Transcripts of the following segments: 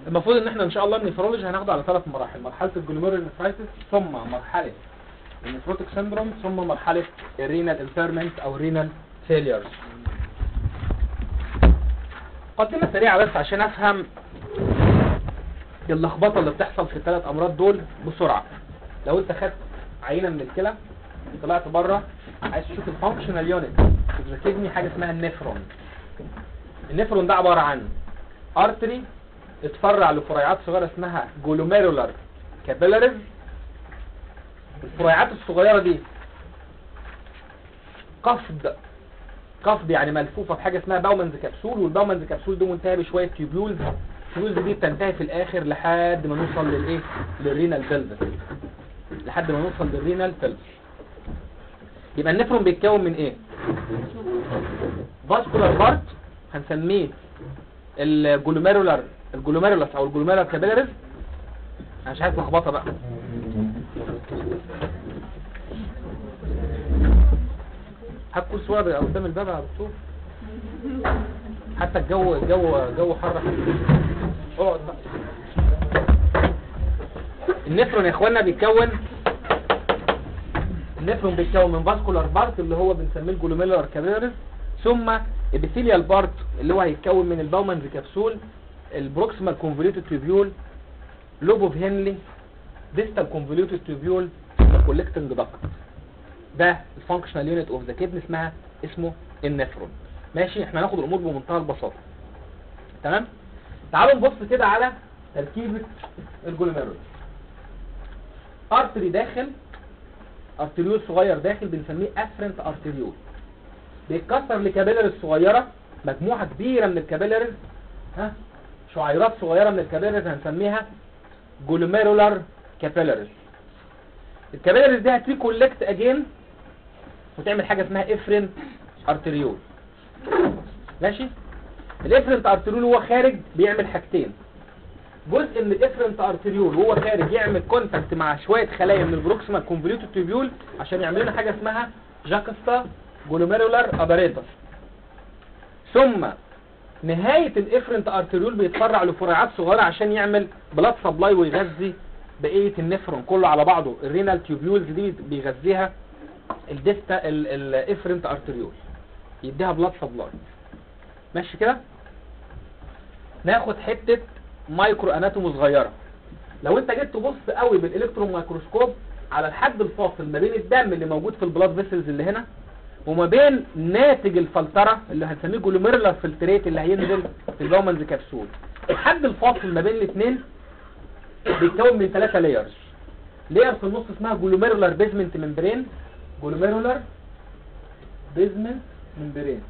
المفروض ان احنا ان شاء الله النفرولوجي هناخده على ثلاث مراحل مرحله الجلوميرول نفرايتس ثم مرحله النفروتيك سيندروم ثم مرحله الرينال انفيرمنت او رينال فيليرز مقدمه سريعه بس عشان افهم اللخبطه اللي بتحصل في الثلاث امراض دول بسرعه لو انت خدت عينه من الكلى طلعت بره عايز تشوف الفانكشنال يونت بتركزني حاجه اسمها النفرون النفرون ده عباره عن ارتري اتفرع لفريعات صغيره اسمها جلوميرولار كابيلاريز الفريعات الصغيره دي قصد قصد يعني ملفوفه بحاجه اسمها باومنز كبسول والباومنز كبسول دي منتهيه بشويه تيوبيولز التيوبيولز دي بتنتهي في الاخر لحد ما نوصل للايه للرينال بلفس لحد ما نوصل للرينال بلفس يبقى النفرون بيتكون من ايه فاسكولار بارت هنسميه الجلوميرولار الجلوميرولس او الجلوميرولار كابيلاريز انا مش عايز لخبطه بقى هات كرسي ورا قدام الباب يا دكتور حتى الجو الجو جو حر اقعد بقى النفرون يا اخوانا بيتكون النفرون بيتكون من فاسكولار بارت اللي هو بنسميه الجلوميرولار كابيلاريز ثم ابيثيليال بارت اللي هو هيتكون من الباومنز كبسول البروكسيمال كونفوليوتد تيوبيول لوب اوف هنلي ديستال كونفوليوتد تيوبيول كولكتنج داكت ده الفانكشنال يونت اوف ذا كيدن اسمها اسمه النفرون ماشي احنا هناخد الامور بمنتهى البساطه تمام تعالوا نبص كده على تركيبه الجلوميرول ارتري داخل ارتريول صغير داخل بنسميه افرنت ارتريول بيتكسر لكابيلاريز صغيره مجموعه كبيره من الكابيلاريز ها شعيرات صغيره من الكابيلاريز هنسميها جلوميرولار كابيلاريز الكابيلاريز دي هتري كولكت اجين وتعمل حاجه اسمها افرنت ارتريول ماشي الافرنت ارتريول وهو خارج بيعمل حاجتين جزء من الافرنت ارتريول وهو خارج يعمل كونتاكت مع شويه خلايا من البروكسيمال كونفوليوتد تيوبيول عشان يعمل لنا حاجه اسمها جاكستا جلوميرولار اباريتس ثم نهاية الافرنت ارتريول بيتفرع لفريعات صغيرة عشان يعمل بلاد سبلاي ويغذي بقية النفرون كله على بعضه الرينال تيوبيولز دي بيغذيها الديستا الافرنت ارتريول يديها بلاد سبلاي ماشي كده ناخد حتة مايكرو اناتوم صغيرة لو انت جيت تبص قوي بالالكترون مايكروسكوب على الحد الفاصل ما بين الدم اللي موجود في البلاد فيسلز اللي هنا وما بين ناتج الفلترة اللي هنسميه جلوميرولار فلتريت اللي هينزل في الباومنز كبسول الحد الفاصل ما بين الاثنين بيتكون من ثلاثة لايرز لاير في النص اسمها جلوميرولار بيزمنت ممبرين جلوميرولار بيزمنت ممبرين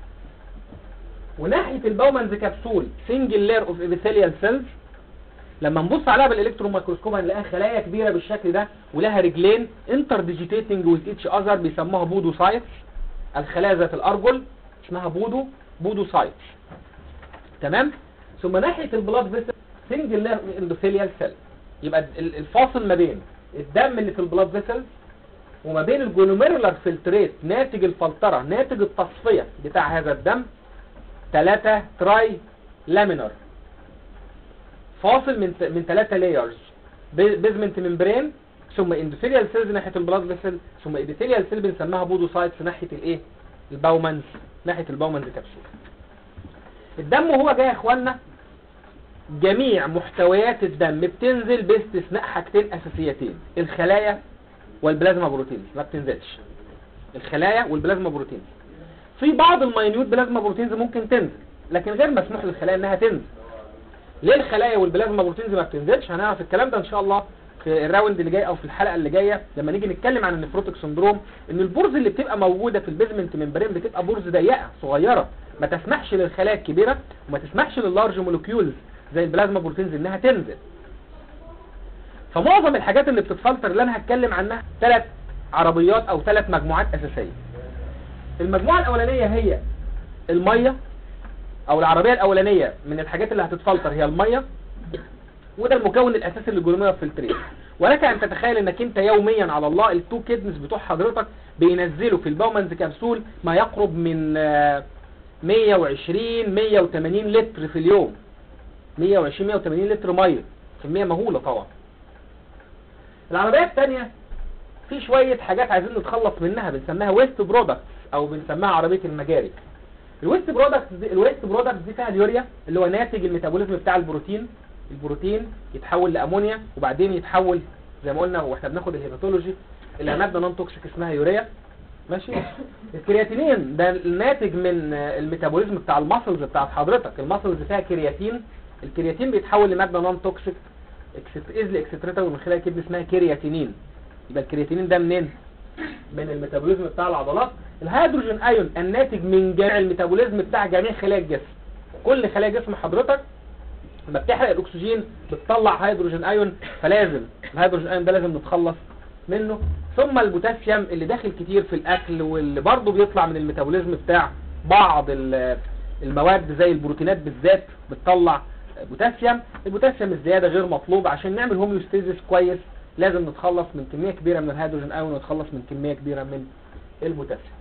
وناحية الباومنز كبسول سنجل لاير اوف ابيثيليال سيلز لما نبص عليها بالالكترون مايكروسكوب هنلاقيها خلايا كبيره بالشكل ده ولها رجلين انتر ديجيتيتنج وذ ايتش اذر بيسموها بودوسايتس الخلايا ذات الارجل اسمها بودو بودوسايتس تمام ثم ناحيه البلاد فيسل سنجل لاير اندوثيليال سيل يبقى الفاصل ما بين الدم اللي في البلاد فيسل وما بين الجلوميرولار فلتريت ناتج الفلتره ناتج التصفيه بتاع هذا الدم 3 تراي لامينر فاصل من من ثلاثة لايرز بيزمنت ممبرين ثم اندوثيليال سيلز ناحيه البلاد فيسل ثم اندوثيليال سيل بنسميها بودوسايتس ناحيه الايه الباومنز ناحيه الباومنز كبسول الدم وهو جاي يا اخوانا جميع محتويات الدم بتنزل باستثناء حاجتين اساسيتين الخلايا والبلازما بروتينز ما بتنزلش الخلايا والبلازما بروتينز في بعض الماينيوت بلازما بروتينز ممكن تنزل لكن غير مسموح للخلايا انها تنزل ليه الخلايا والبلازما بروتينز ما بتنزلش هنعرف الكلام ده ان شاء الله في الراوند اللي جاي او في الحلقه اللي جايه لما نيجي نتكلم عن النفروتيك سندروم ان البرز اللي بتبقى موجوده في البيزمنت ممبرين بتبقى برز ضيقه صغيره ما تسمحش للخلايا الكبيره وما تسمحش لللارج مولكيولز زي البلازما بروتينز انها تنزل فمعظم الحاجات اللي بتتفلتر اللي انا هتكلم عنها ثلاث عربيات او ثلاث مجموعات اساسيه المجموعه الاولانيه هي الميه او العربيه الاولانيه من الحاجات اللي هتتفلتر هي الميه وده المكون الاساسي للجلوميرا فلتريت ولك ان تتخيل انك انت يوميا على الله التو كيدنس بتوع حضرتك بينزلوا في الباومنز كبسول ما يقرب من 120 180 لتر في اليوم 120 180 لتر ميه كميه مهوله طبعا العربيه الثانيه في شويه حاجات عايزين نتخلص منها بنسميها ويست برودكتس او بنسميها عربيه المجاري الويست برودكتس دي الويست برودكتس دي فيها اليوريا اللي هو ناتج الميتابوليزم بتاع البروتين البروتين يتحول لامونيا وبعدين يتحول زي ما قلنا واحنا بناخد الهيباتولوجي الى ماده نون توكسيك اسمها يوريا ماشي الكرياتينين ده الناتج من الميتابوليزم بتاع الماسلز بتاعت حضرتك الماسلز فيها كرياتين الكرياتين بيتحول لماده نون توكسيك ايزلي اكستريتا ومن خلال كده اسمها كرياتينين يبقى الكرياتينين ده منين من الميتابوليزم بتاع العضلات الهيدروجين ايون الناتج من جميع الميتابوليزم بتاع جميع خلايا الجسم كل خلايا جسم حضرتك لما بتحرق الاكسجين بتطلع هيدروجين ايون فلازم الهيدروجين ايون ده لازم نتخلص منه ثم البوتاسيوم اللي داخل كتير في الاكل واللي برضه بيطلع من الميتابوليزم بتاع بعض المواد زي البروتينات بالذات بتطلع بوتاسيوم البوتاسيوم الزياده غير مطلوب عشان نعمل هوميوستيزيس كويس لازم نتخلص من كميه كبيره من الهيدروجين ايون ونتخلص من كميه كبيره من البوتاسيوم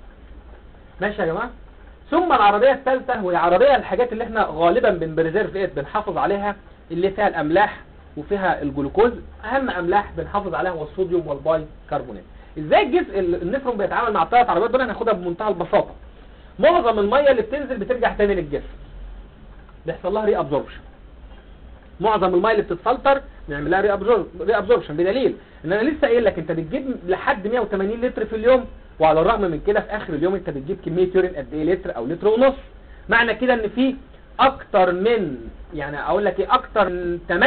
ماشي يا جماعه ثم العربيه الثالثه وهي عربيه الحاجات اللي احنا غالبا بنبريزيرف ايه بنحافظ عليها اللي فيها الاملاح وفيها الجلوكوز اهم املاح بنحافظ عليها هو الصوديوم والباي كربونات ازاي الجزء النفرون بيتعامل مع الثلاث عربيات دول هناخدها بمنتهى البساطه معظم الميه اللي بتنزل بترجع تاني للجسم بيحصل لها ري ابزوربشن معظم الميه اللي بتتفلتر نعمل لها ري ابزوربشن بدليل ان انا لسه قايل لك انت بتجيب لحد 180 لتر في اليوم وعلى الرغم من كده في اخر اليوم انت بتجيب كميه يورين قد ايه لتر او لتر ونص معنى كده ان في اكتر من يعني اقول لك ايه اكتر من 98%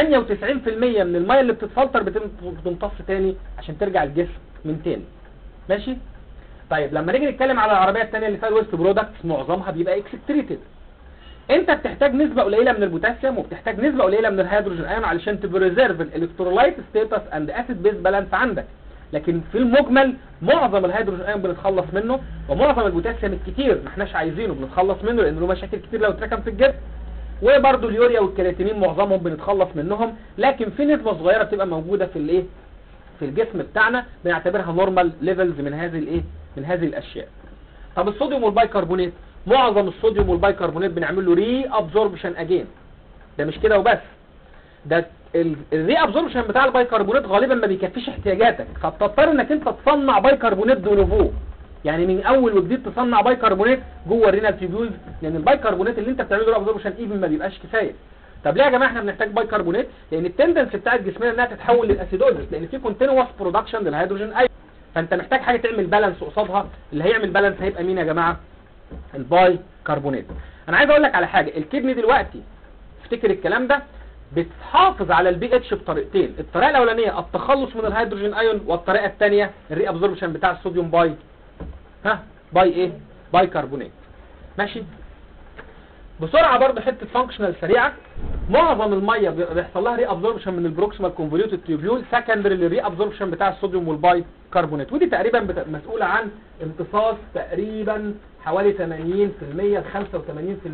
من الميه اللي بتتفلتر بتمتص تاني عشان ترجع الجسم من تاني ماشي طيب لما نيجي نتكلم على العربيه الثانيه اللي فيها الويست برودكتس معظمها بيبقى اكستريتد انت بتحتاج نسبه قليله من البوتاسيوم وبتحتاج نسبه قليله من الهيدروجين ايون علشان تبريزيرف الالكترولايت ستاتس اند اسيد بيز بالانس عندك لكن في المجمل معظم الهيدروجين ايون بنتخلص منه ومعظم البوتاسيوم الكتير ما احناش عايزينه بنتخلص منه لانه له مشاكل كتير لو اتركم في الجسم وبرده اليوريا والكرياتينين معظمهم بنتخلص منهم لكن في نسبه صغيره بتبقى موجوده في الايه في الجسم بتاعنا بنعتبرها نورمال ليفلز من هذه الايه من هذه الاشياء طب الصوديوم والبايكربونات معظم الصوديوم والبايكربونات بنعمل له ري ابزوربشن اجين ده مش كده وبس ده الري ابزوربشن بتاع البايكربونات غالبا ما بيكفيش احتياجاتك فبتضطر انك انت تصنع بايكربونات دونوفو يعني من اول وجديد تصنع بايكربونات جوه الرينال تيبيولز لان البايكربونات اللي انت بتعمله ري ابزوربشن ايفن ما بيبقاش كفايه طب ليه يا جماعه احنا بنحتاج بايكربونات لان التندنس بتاعت جسمنا انها تتحول للاسيدوزس لان في كونتينوس برودكشن للهيدروجين ايون فانت محتاج حاجه تعمل بالانس قصادها اللي هيعمل بالانس هيبقى مين يا جماعه الباي كربونات انا عايز اقول لك على حاجه الكدني دلوقتي افتكر الكلام ده بتحافظ على البي اتش بطريقتين الطريقه الاولانيه التخلص من الهيدروجين ايون والطريقه الثانيه الري ابزوربشن بتاع الصوديوم باي ها باي ايه باي كربونات ماشي بسرعه برضه حته فانكشنال سريعه معظم الميه بيحصل لها ري ابزوربشن من البروكسيمال كونفوليوتد تيوبيول سكندري للري ابزوربشن بتاع الصوديوم والباي كربونات ودي تقريبا بت... مسؤوله عن امتصاص تقريبا حوالي 80% ل 85%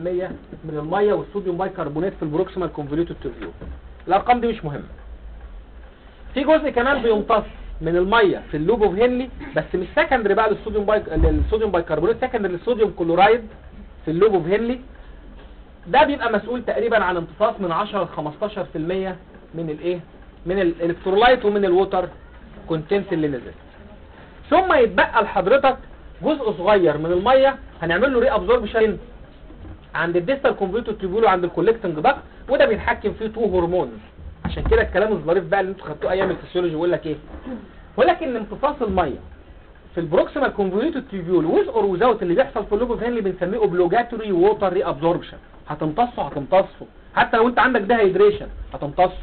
من الميه والصوديوم باي كربونات في البروكسيمال كونفوليوتد تيوبيول الارقام دي مش مهمه في جزء كمان بيمتص من الميه في اللوب اوف هنلي بس مش سكندري بقى للصوديوم باي للصوديوم باي كربونات سكندري للصوديوم كلورايد في اللوب اوف هنلي ده بيبقى مسؤول تقريبا عن امتصاص من 10 ل 15% من الايه من الالكترولايت ومن الووتر كونتنت اللي نزل ثم يتبقى لحضرتك جزء صغير من الميه هنعمل له ري ابزوربشن عند الديستال كونفوليوتد تيبول وعند الكولكتنج داكت وده بيتحكم فيه تو هرمونز عشان كده الكلام الظريف بقى اللي انتوا خدتوه ايام الفسيولوجي بيقول لك ايه بيقول لك ان امتصاص الميه في البروكسيمال كونفوليوتد تيبيول ويز اور ويزاوت اللي بيحصل في اللوب اوف هنلي بنسميه اوبلوجاتوري ووتر ري ابزوربشن هتمتصه هتمتصه حتى لو انت عندك ده هيدريشن هتمتصه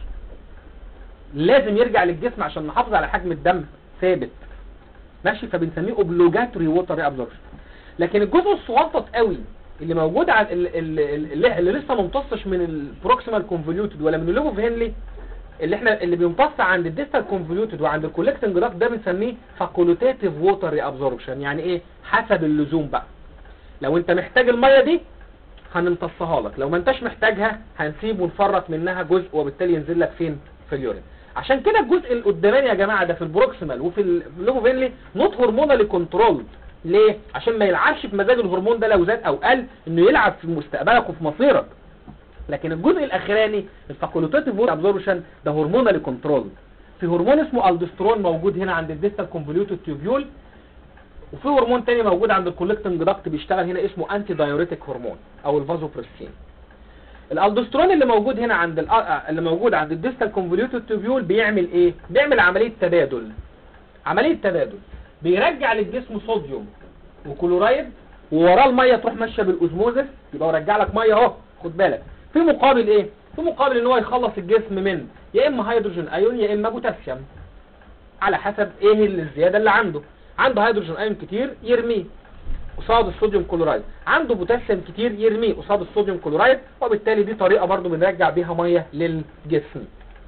لازم يرجع للجسم عشان نحافظ على حجم الدم ثابت ماشي فبنسميه اوبلوجاتوري ووتر ري ابزوربشن لكن الجزء الصغنطط قوي اللي موجود على اللي, اللي, اللي لسه ما امتصش من البروكسيمال كونفوليوتد ولا من اللوب اوف هنلي اللي احنا اللي بيمتص عند الديستال كونفوليوتد وعند الكولكتنج داكت ده بنسميه فاكولوتاتيف ووتر ري ابزوربشن يعني ايه حسب اللزوم بقى لو انت محتاج الميه دي هنمتصها لك لو ما انتش محتاجها هنسيب ونفرط منها جزء وبالتالي ينزل لك فين في اليورين عشان كده الجزء القداماني يا جماعه ده في البروكسيمال وفي اللوبوفينلي نوت هرمونالي كنترول ليه عشان ما يلعبش في مزاج الهرمون ده لو زاد او قل انه يلعب في مستقبلك وفي مصيرك لكن الجزء الاخراني الفاكولتاتيف ووتر ابزوربشن ده هرمونالي كنترول في هرمون اسمه الدسترون موجود هنا عند الديستال كونفوليوتد تيوبيول وفي هرمون تاني موجود عند الكولكتنج داكت بيشتغل هنا اسمه انتي دايوريتك هرمون او الفازوبريسين الالدوسترون اللي موجود هنا عند ال اللي موجود عند الديستال كونفوليوتد تيوبيول بيعمل ايه بيعمل عمليه تبادل عمليه تبادل بيرجع للجسم صوديوم وكلورايد ووراه الميه تروح ماشيه بالاوزموزس يبقى ورجع لك ميه اهو خد بالك في مقابل ايه في مقابل ان هو يخلص الجسم من يا اما هيدروجين ايون يا اما بوتاسيوم على حسب ايه اللي الزياده اللي عنده عنده هيدروجين ايون كتير يرميه قصاد الصوديوم كلورايد عنده بوتاسيوم كتير يرميه قصاد الصوديوم كلورايد وبالتالي دي طريقه برضو بنرجع بيها ميه للجسم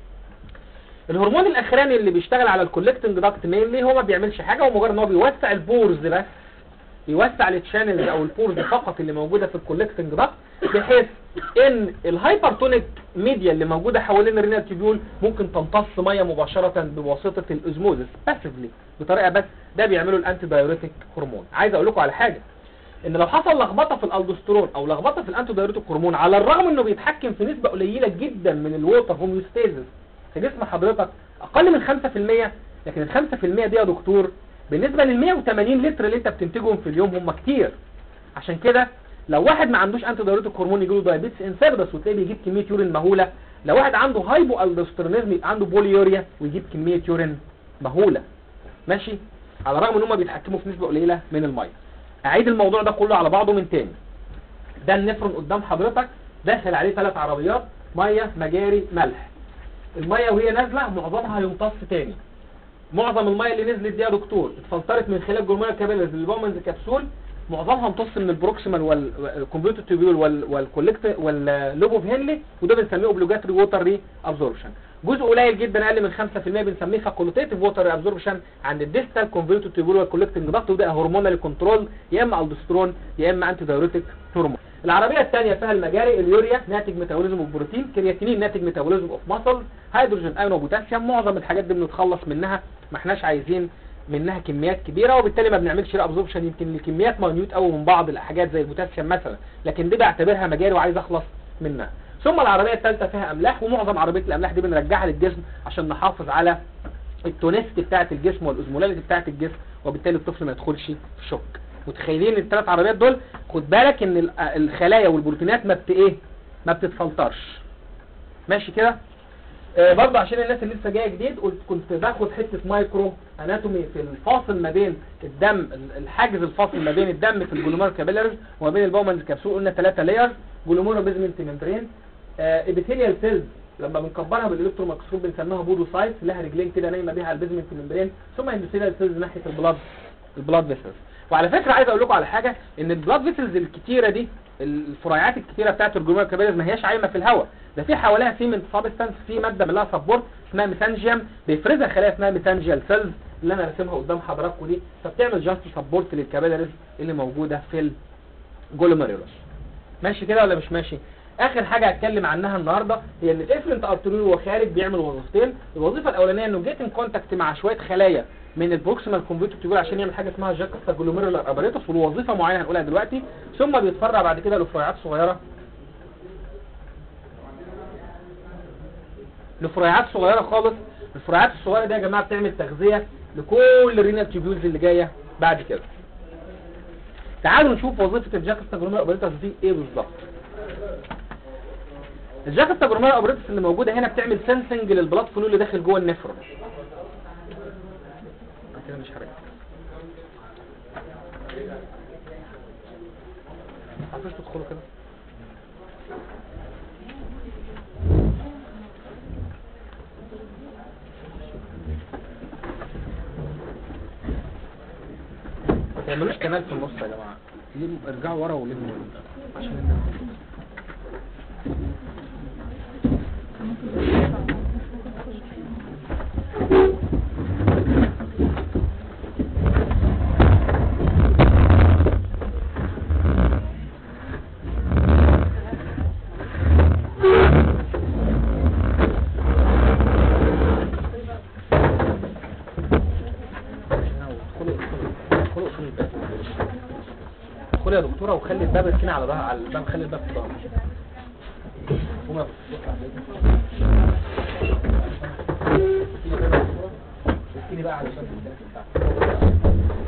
الهرمون الاخراني اللي بيشتغل على الكولكتنج داكت مينلي هو ما بيعملش حاجه هو مجرد ان هو بيوسع البورز بس بيوسع التشانلز او البورز فقط اللي موجوده في الكولكتنج داكت بحيث ان الهايبرتونيك ميديا اللي موجوده حوالين الرينال تيبيول ممكن تمتص ميه مباشره بواسطه الاوزموزس باسفلي بطريقه بس ده بيعمله الانتي دايوريتك هرمون عايز اقول لكم على حاجه ان لو حصل لخبطه في الالدوسترون او لخبطه في الانتي دايوريتك هرمون على الرغم انه بيتحكم في نسبه قليله جدا من الووتر هوميوستاسيس في جسم حضرتك اقل من 5% لكن ال 5% دي يا دكتور بالنسبه لل 180 لتر اللي انت بتنتجهم في اليوم هم كتير عشان كده لو واحد ما عندوش انتي دايوريتك هرمون يجيله دايابيتس انسيبدس وتلاقيه بيجيب كميه يورين مهوله لو واحد عنده هايبو الدوسترونيزم يبقى عنده بوليوريا ويجيب كميه يورين مهوله ماشي على الرغم ان هم بيتحكموا في نسبه قليله من الميه اعيد الموضوع ده كله على بعضه من تاني ده النفرون قدام حضرتك داخل عليه ثلاث عربيات ميه مجاري ملح الميه وهي نازله معظمها هيمتص تاني معظم الميه اللي نزلت دي يا دكتور اتفلترت من خلال جرمال كابيلز البومنز كبسول معظمها امتص من البروكسيمال والكمبيوتر تيبيول والكولكت واللوبوف هنلي وده بنسميه اوبليجاتري ووتر ري ابزوربشن جزء قليل جدا اقل من 5% بنسميه فاكولتيف ووتر ابزوربشن عند الديستال كونفيرتو تيبيول والكولكتنج ضغط وده هرمونال كنترول يا اما الدوسترون يا اما انتي دايوريتك هرمون العربيه الثانيه فيها المجاري اليوريا ناتج ميتابوليزم اوف بروتين كرياتينين ناتج ميتابوليزم اوف ماسل هيدروجين ايون وبوتاسيوم معظم الحاجات دي بنتخلص منها ما احناش عايزين منها كميات كبيره وبالتالي ما بنعملش ري ابزوربشن يمكن لكميات ماينيوت قوي من بعض الحاجات زي البوتاسيوم مثلا لكن دي بعتبرها مجاري وعايز اخلص منها ثم العربيه الثالثه فيها املاح ومعظم عربيه الاملاح دي بنرجعها للجسم عشان نحافظ على التونستي بتاعه الجسم والاوزمولاليتي بتاعه الجسم وبالتالي الطفل ما يدخلش في شوك متخيلين الثلاث عربيات دول خد بالك ان ال- الخلايا والبروتينات ما بت ايه ما بتتفلترش ماشي كده آه برضه عشان الناس اللي لسه جايه جديد قلت كنت باخد حته مايكرو اناتومي في الفاصل ما بين الدم ال- الحاجز الفاصل ما بين الدم في الجلومير كابيلاريز وما بين البومنز كبسول قلنا ثلاثه لايرز جلوميرو بيزمنت ممبرين آه ابيثيليال سيلز لما بنكبرها بالالكترو مكسور بنسميها بودوسايت لها رجلين كده نايمه بيها على البيزمنت ممبرين ثم اندوثيليال سيلز ناحيه البلاد البلاد فيسلز وعلى فكره عايز اقول لكم على حاجه ان البلاد فيسلز الكتيره دي الفريعات الكتيره بتاعت الجلومير كابيلاريز ما هياش عايمه في الهواء ده في حواليها سيمنت سابستانس في ماده لها سبورت اسمها ميثانجيوم بيفرزها خلايا اسمها ميثانجيال سيلز اللي انا راسمها قدام حضراتكم دي فبتعمل جاست سبورت للكابيلاريز اللي موجوده في الجلوميرولوس ماشي كده ولا مش ماشي اخر حاجه هتكلم عنها النهارده هي ان الافرنت ارتريول وهو خارج بيعمل وظيفتين الوظيفه الاولانيه انه جيت ان كونتاكت مع شويه خلايا من البروكسيمال كونفيوتر تيبول عشان يعمل حاجه اسمها جاكستا جلوميرولار اباريتوس والوظيفه معينه هنقولها دلوقتي ثم بيتفرع بعد كده لفريعات صغيره لفريعات صغيره خالص الفريعات الصغيره دي يا جماعه بتعمل تغذيه لكل الرينال تيبيولز اللي جايه بعد كده تعالوا نشوف وظيفه الجاكستا جلوميرولار اباريتوس دي ايه بالظبط الجاكستا جلوميرولار اباريتوس اللي موجوده هنا بتعمل سنسنج للبلاد فلو اللي داخل جوه النفرون كده مش حرق عارفين تدخلوا كده ما تعملوش كنال في النص يا جماعه ليه- ارجعوا ورا ولموا عشان الناس ادخلوا ادخلوا ادخلوا الباب ادخلي يا دكتوره وخلي الباب اركني على ظهر على الباب خلي الباب في ظهرك قوم يا اديني بقى على شكل الدرس بتاعك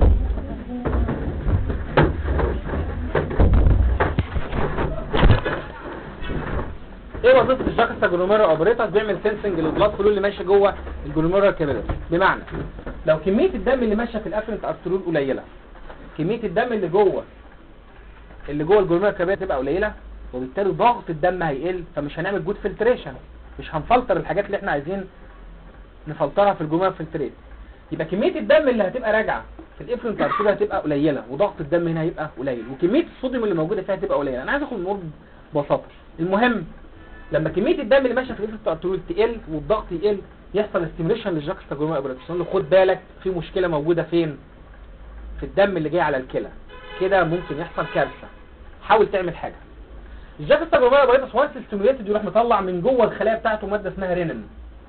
ايه وظيفه الجاكستا جلوميرا اوبريتاس بيعمل سنسنج للبلاد فلو اللي ماشي جوه الجلوميرا كابيلاري بمعنى لو كميه الدم اللي ماشيه في الافرنت ارترول قليله كميه الدم اللي جوه اللي جوه الجلوميرا كابيلاري تبقى قليله وبالتالي ضغط الدم هيقل فمش هنعمل جود فلتريشن مش هنفلتر الحاجات اللي احنا عايزين نفلترها في الجلوميرا فلتريت يبقى كميه الدم اللي هتبقى راجعه في الافرنت ارترول هتبقى قليله وضغط الدم هنا هيبقى قليل وكميه الصوديوم اللي موجوده فيها هتبقى قليله انا عايز اخد الامور ببساطه المهم لما كميه الدم اللي ماشيه في الافرنت ارترول تقل والضغط يقل يحصل استيميليشن للجاكستا جلوميرا اوبريتاس له خد بالك في مشكله موجوده فين في الدم اللي جاي على الكلى كده ممكن يحصل كارثه حاول تعمل حاجه الجاكستا جلوميرا اوبريتاس وانس ستيميوليتد يروح مطلع من جوه الخلايا بتاعته ماده اسمها رينين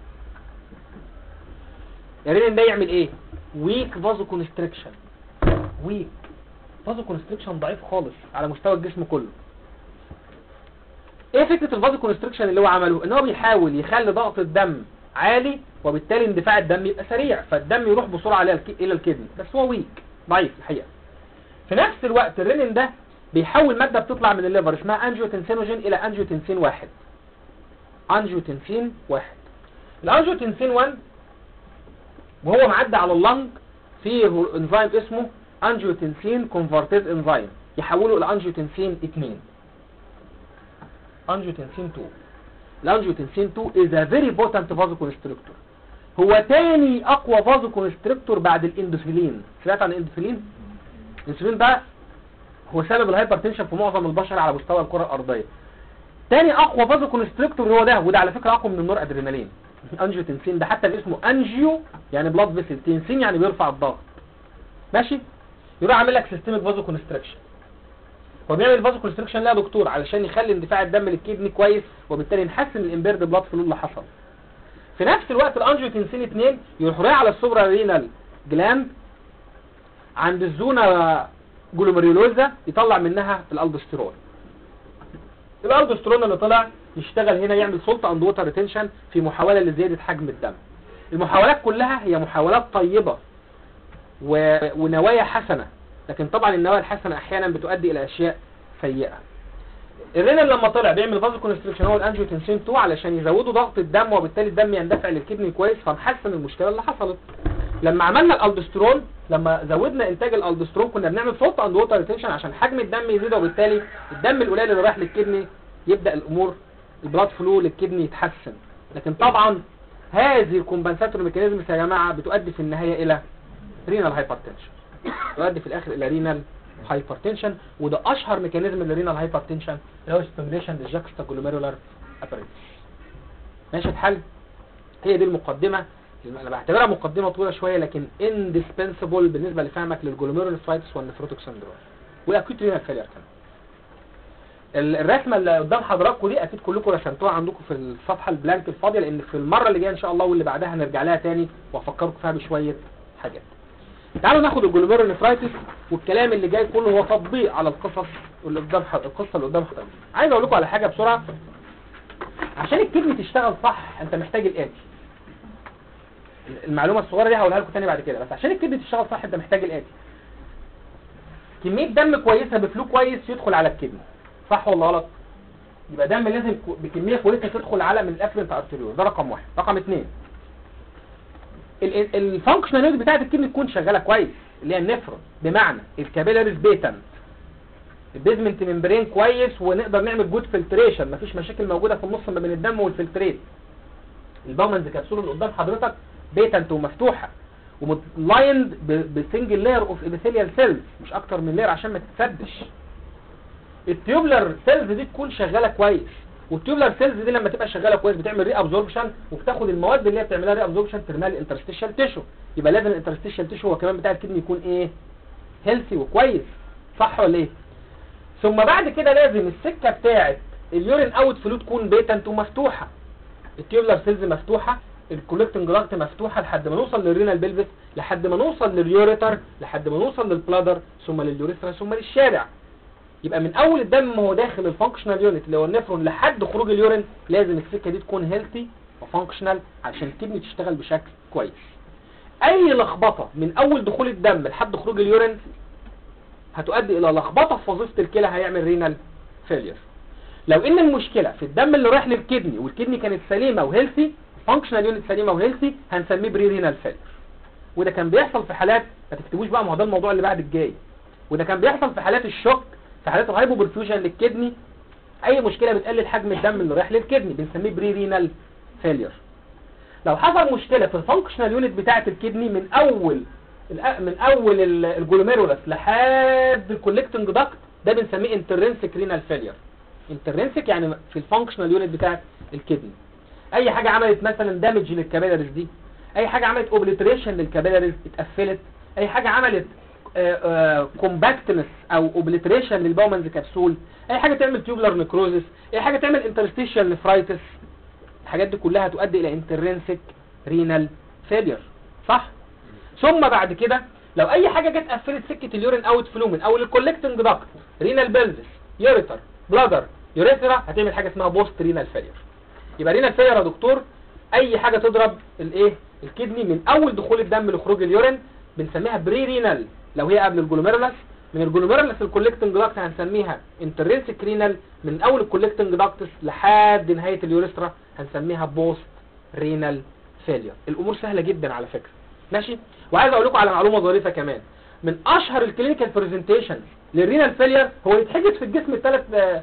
الرينين ده يعمل ايه ويك فازو كونستريكشن ويك فازو كونستريكشن ضعيف خالص على مستوى الجسم كله ايه فكره الفازو كونستريكشن اللي هو عمله ان هو بيحاول يخلي ضغط الدم عالي وبالتالي اندفاع الدم يبقى سريع فالدم يروح بسرعه الى الك- الى الكدني بس هو ويك ضعيف الحقيقه في نفس الوقت الرينين ده بيحول ماده بتطلع من الليفر اسمها انجيوتنسينوجين الى انجيوتنسين واحد انجيوتنسين واحد الانجيوتنسين 1 وهو معدي على اللنج فيه انزيم اسمه انجيوتنسين كونفرتيز انزيم يحوله الى انجيوتنسين 2 انجيوتنسين 2 الانجيوتنسين 2 is a very potent vasoconstrictor هو تاني اقوى vasoconstrictor بعد الاندوفيلين سمعت عن الاندوفيلين الاندوفيلين ده هو سبب الهايبرتنشن في معظم البشر على مستوى الكره الارضيه تاني اقوى فازوكونستريكتور هو ده وده على فكره اقوى من النور ادرينالين انجيوتنسين ده حتى اللي اسمه انجيو يعني بلاد فيسل تنسين يعني بيرفع الضغط ماشي يروح عامل لك سيستميك فازوكونستريكشن هو بيعمل فازوكونستريكشن لا يا دكتور علشان يخلي اندفاع الدم للكدني كويس وبالتالي نحسن الامبيرد بلاد فلو اللي حصل في نفس الوقت الانجيوتنسين 2 يروح رايح على السوبرا رينال جلاند عند الزونا جلوميريولوزا يطلع منها الالدوستيرون الالدوستيرون اللي طلع يشتغل هنا يعمل سلط اند ووتر ريتنشن في محاوله لزياده حجم الدم المحاولات كلها هي محاولات طيبه و... ونوايا حسنه لكن طبعا النوايا الحسنه احيانا بتؤدي الى اشياء سيئه الرينال لما طلع بيعمل فازو كونستريكشن هو الانجيوتنسين 2 علشان يزودوا ضغط الدم وبالتالي الدم يندفع للكدني كويس فنحسن المشكله اللي حصلت لما عملنا الالدوسترون لما زودنا انتاج الالدوسترون كنا بنعمل سولت اند ووتر ريتنشن عشان حجم الدم يزيد وبالتالي الدم القليل اللي رايح للكدني يبدا الامور البلاد فلو للكدني يتحسن لكن طبعا هذه الكومبنساتور ميكانيزمز يا جماعه بتؤدي في النهايه الى رينال هايبرتنشن تؤدي في الاخر الى رينال هايبرتنشن وده اشهر ميكانيزم للرينال هايبرتنشن اللي هو ستيميوليشن للجاكستا جلوميرولار اباريتس ماشي الحل هي دي المقدمه انا بعتبرها مقدمه طويله شويه لكن indispensable بالنسبه لفهمك للجلوميرولوفايتس والنفروتيك سندروم والاكيوت رينال فيلير كمان ال- الرسمه اللي قدام حضراتكم دي اكيد كلكم رسمتوها عندكم في الصفحه البلانك الفاضيه لان في المره اللي جايه ان شاء الله واللي بعدها هنرجع لها تاني وافكركم فيها بشويه حاجات تعالوا ناخد الجلوميرولوفايتس والكلام اللي جاي كله هو تطبيق على القصص اللي قدام ح- القصه اللي قدام حضرتك عايز اقول لكم على حاجه بسرعه عشان الكدني تشتغل صح انت محتاج الاتي المعلومه الصغيره دي هقولها لكم تاني بعد كده بس عشان الكدني تشتغل صح انت محتاج الاتي كميه دم كويسه بفلو كويس يدخل على الكدني صح ولا غلط يبقى دم لازم كو- بكميه كويسه تدخل على من الافرنت ارتريول ده رقم واحد رقم اثنين الفانكشنال بتاعت الكدني تكون شغاله كويس اللي هي النفرون بمعنى الكابيلاريز بيتنت البيزمنت ممبرين كويس ونقدر نعمل جود فلتريشن مفيش مشاكل موجوده في النص ما بين الدم والفلتريت الباومنز كبسول اللي قدام حضرتك بيتنت ومفتوحه وملايند بسنجل لاير اوف ابيثيليال سيلز مش اكتر من لاير عشان ما تتسدش التيوبلر سيلز دي تكون شغاله كويس والتيوبلر سيلز دي لما تبقى شغاله كويس بتعمل ري ابزوربشن وبتاخد المواد اللي هي بتعملها ري ابزوربشن ترميها للانترستيشال تيشو يبقى لازم الانترستيشال تيشو هو كمان بتاع الكدني يكون ايه هيلثي وكويس صح ولا ايه ثم بعد كده لازم السكه بتاعه اليورين اوت فلو تكون بيتنت ومفتوحه التيوبلر سيلز مفتوحه الكولكتنج جلاكت مفتوحه لحد ما نوصل للرينال بيلفس لحد ما نوصل لليوريتر لحد ما نوصل للبلادر ثم لليوريثرا ثم للشارع يبقى من اول الدم ما هو داخل الفانكشنال يونت اللي هو النفرون لحد خروج اليورين لازم السكه دي تكون هيلثي وفانكشنال عشان الكدني تشتغل بشكل كويس اي لخبطه من اول دخول الدم لحد خروج اليورين هتؤدي الى لخبطه في وظيفه الكلى هيعمل رينال فيلير لو ان المشكله في الدم اللي رايح للكدني والكدني كانت سليمه وهيلثي فانكشنال يونت سليمه وهيلثي هنسميه بري رينال فيلير وده كان بيحصل في حالات ما تكتبوش بقى ما هو ده الموضوع اللي بعد الجاي وده كان بيحصل في حالات الشوك في حالات الهايبوبرفيوجن للكدني اي مشكله بتقلل حجم الدم اللي رايح للكدني بنسميه بري رينال فيلير لو حصل مشكله في الفانكشنال يونت بتاعه الكدني من اول الأ- من اول ال- الجلوميرولس لحد الكولكتنج داكت ده بنسميه انترنسك رينال فيلير انترنسك يعني في الفانكشنال يونت بتاعه الكدني اي حاجه عملت مثلا دامج للكابيلاريز دي اي حاجه عملت اوبليتريشن للكابيلاريز اتقفلت اي حاجه عملت كومباكتنس او اوبليتريشن للباومنز كبسول اي حاجه تعمل تيوبلر نكروزس اي حاجه تعمل انترستيشال نفرايتس الحاجات دي كلها تؤدي الى انترنسك رينال فيلير صح ثم بعد كده لو اي حاجه جت قفلت سكه اليورين اوت فلو من اول الكولكتنج داكت رينال بلفس يوريتر بلادر يوريثرا هتعمل حاجه اسمها بوست رينال فيلير يبقى رينال فيلير يا دكتور اي حاجه تضرب الايه الكدني من اول دخول الدم لخروج اليورين بنسميها بري رينال لو هي قبل الجلوميرولس من الجلوميرولس الكولكتنج داكت هنسميها انترنسك رينال من اول الكولكتنج داكتس لحد نهايه اليوريثرا هنسميها بوست رينال فيلير الامور سهله جدا على فكره ماشي وعايز اقول لكم على معلومه ظريفه كمان من اشهر الكلينيكال برزنتيشن للرينال فيلير هو يتحجز في الجسم الثلاث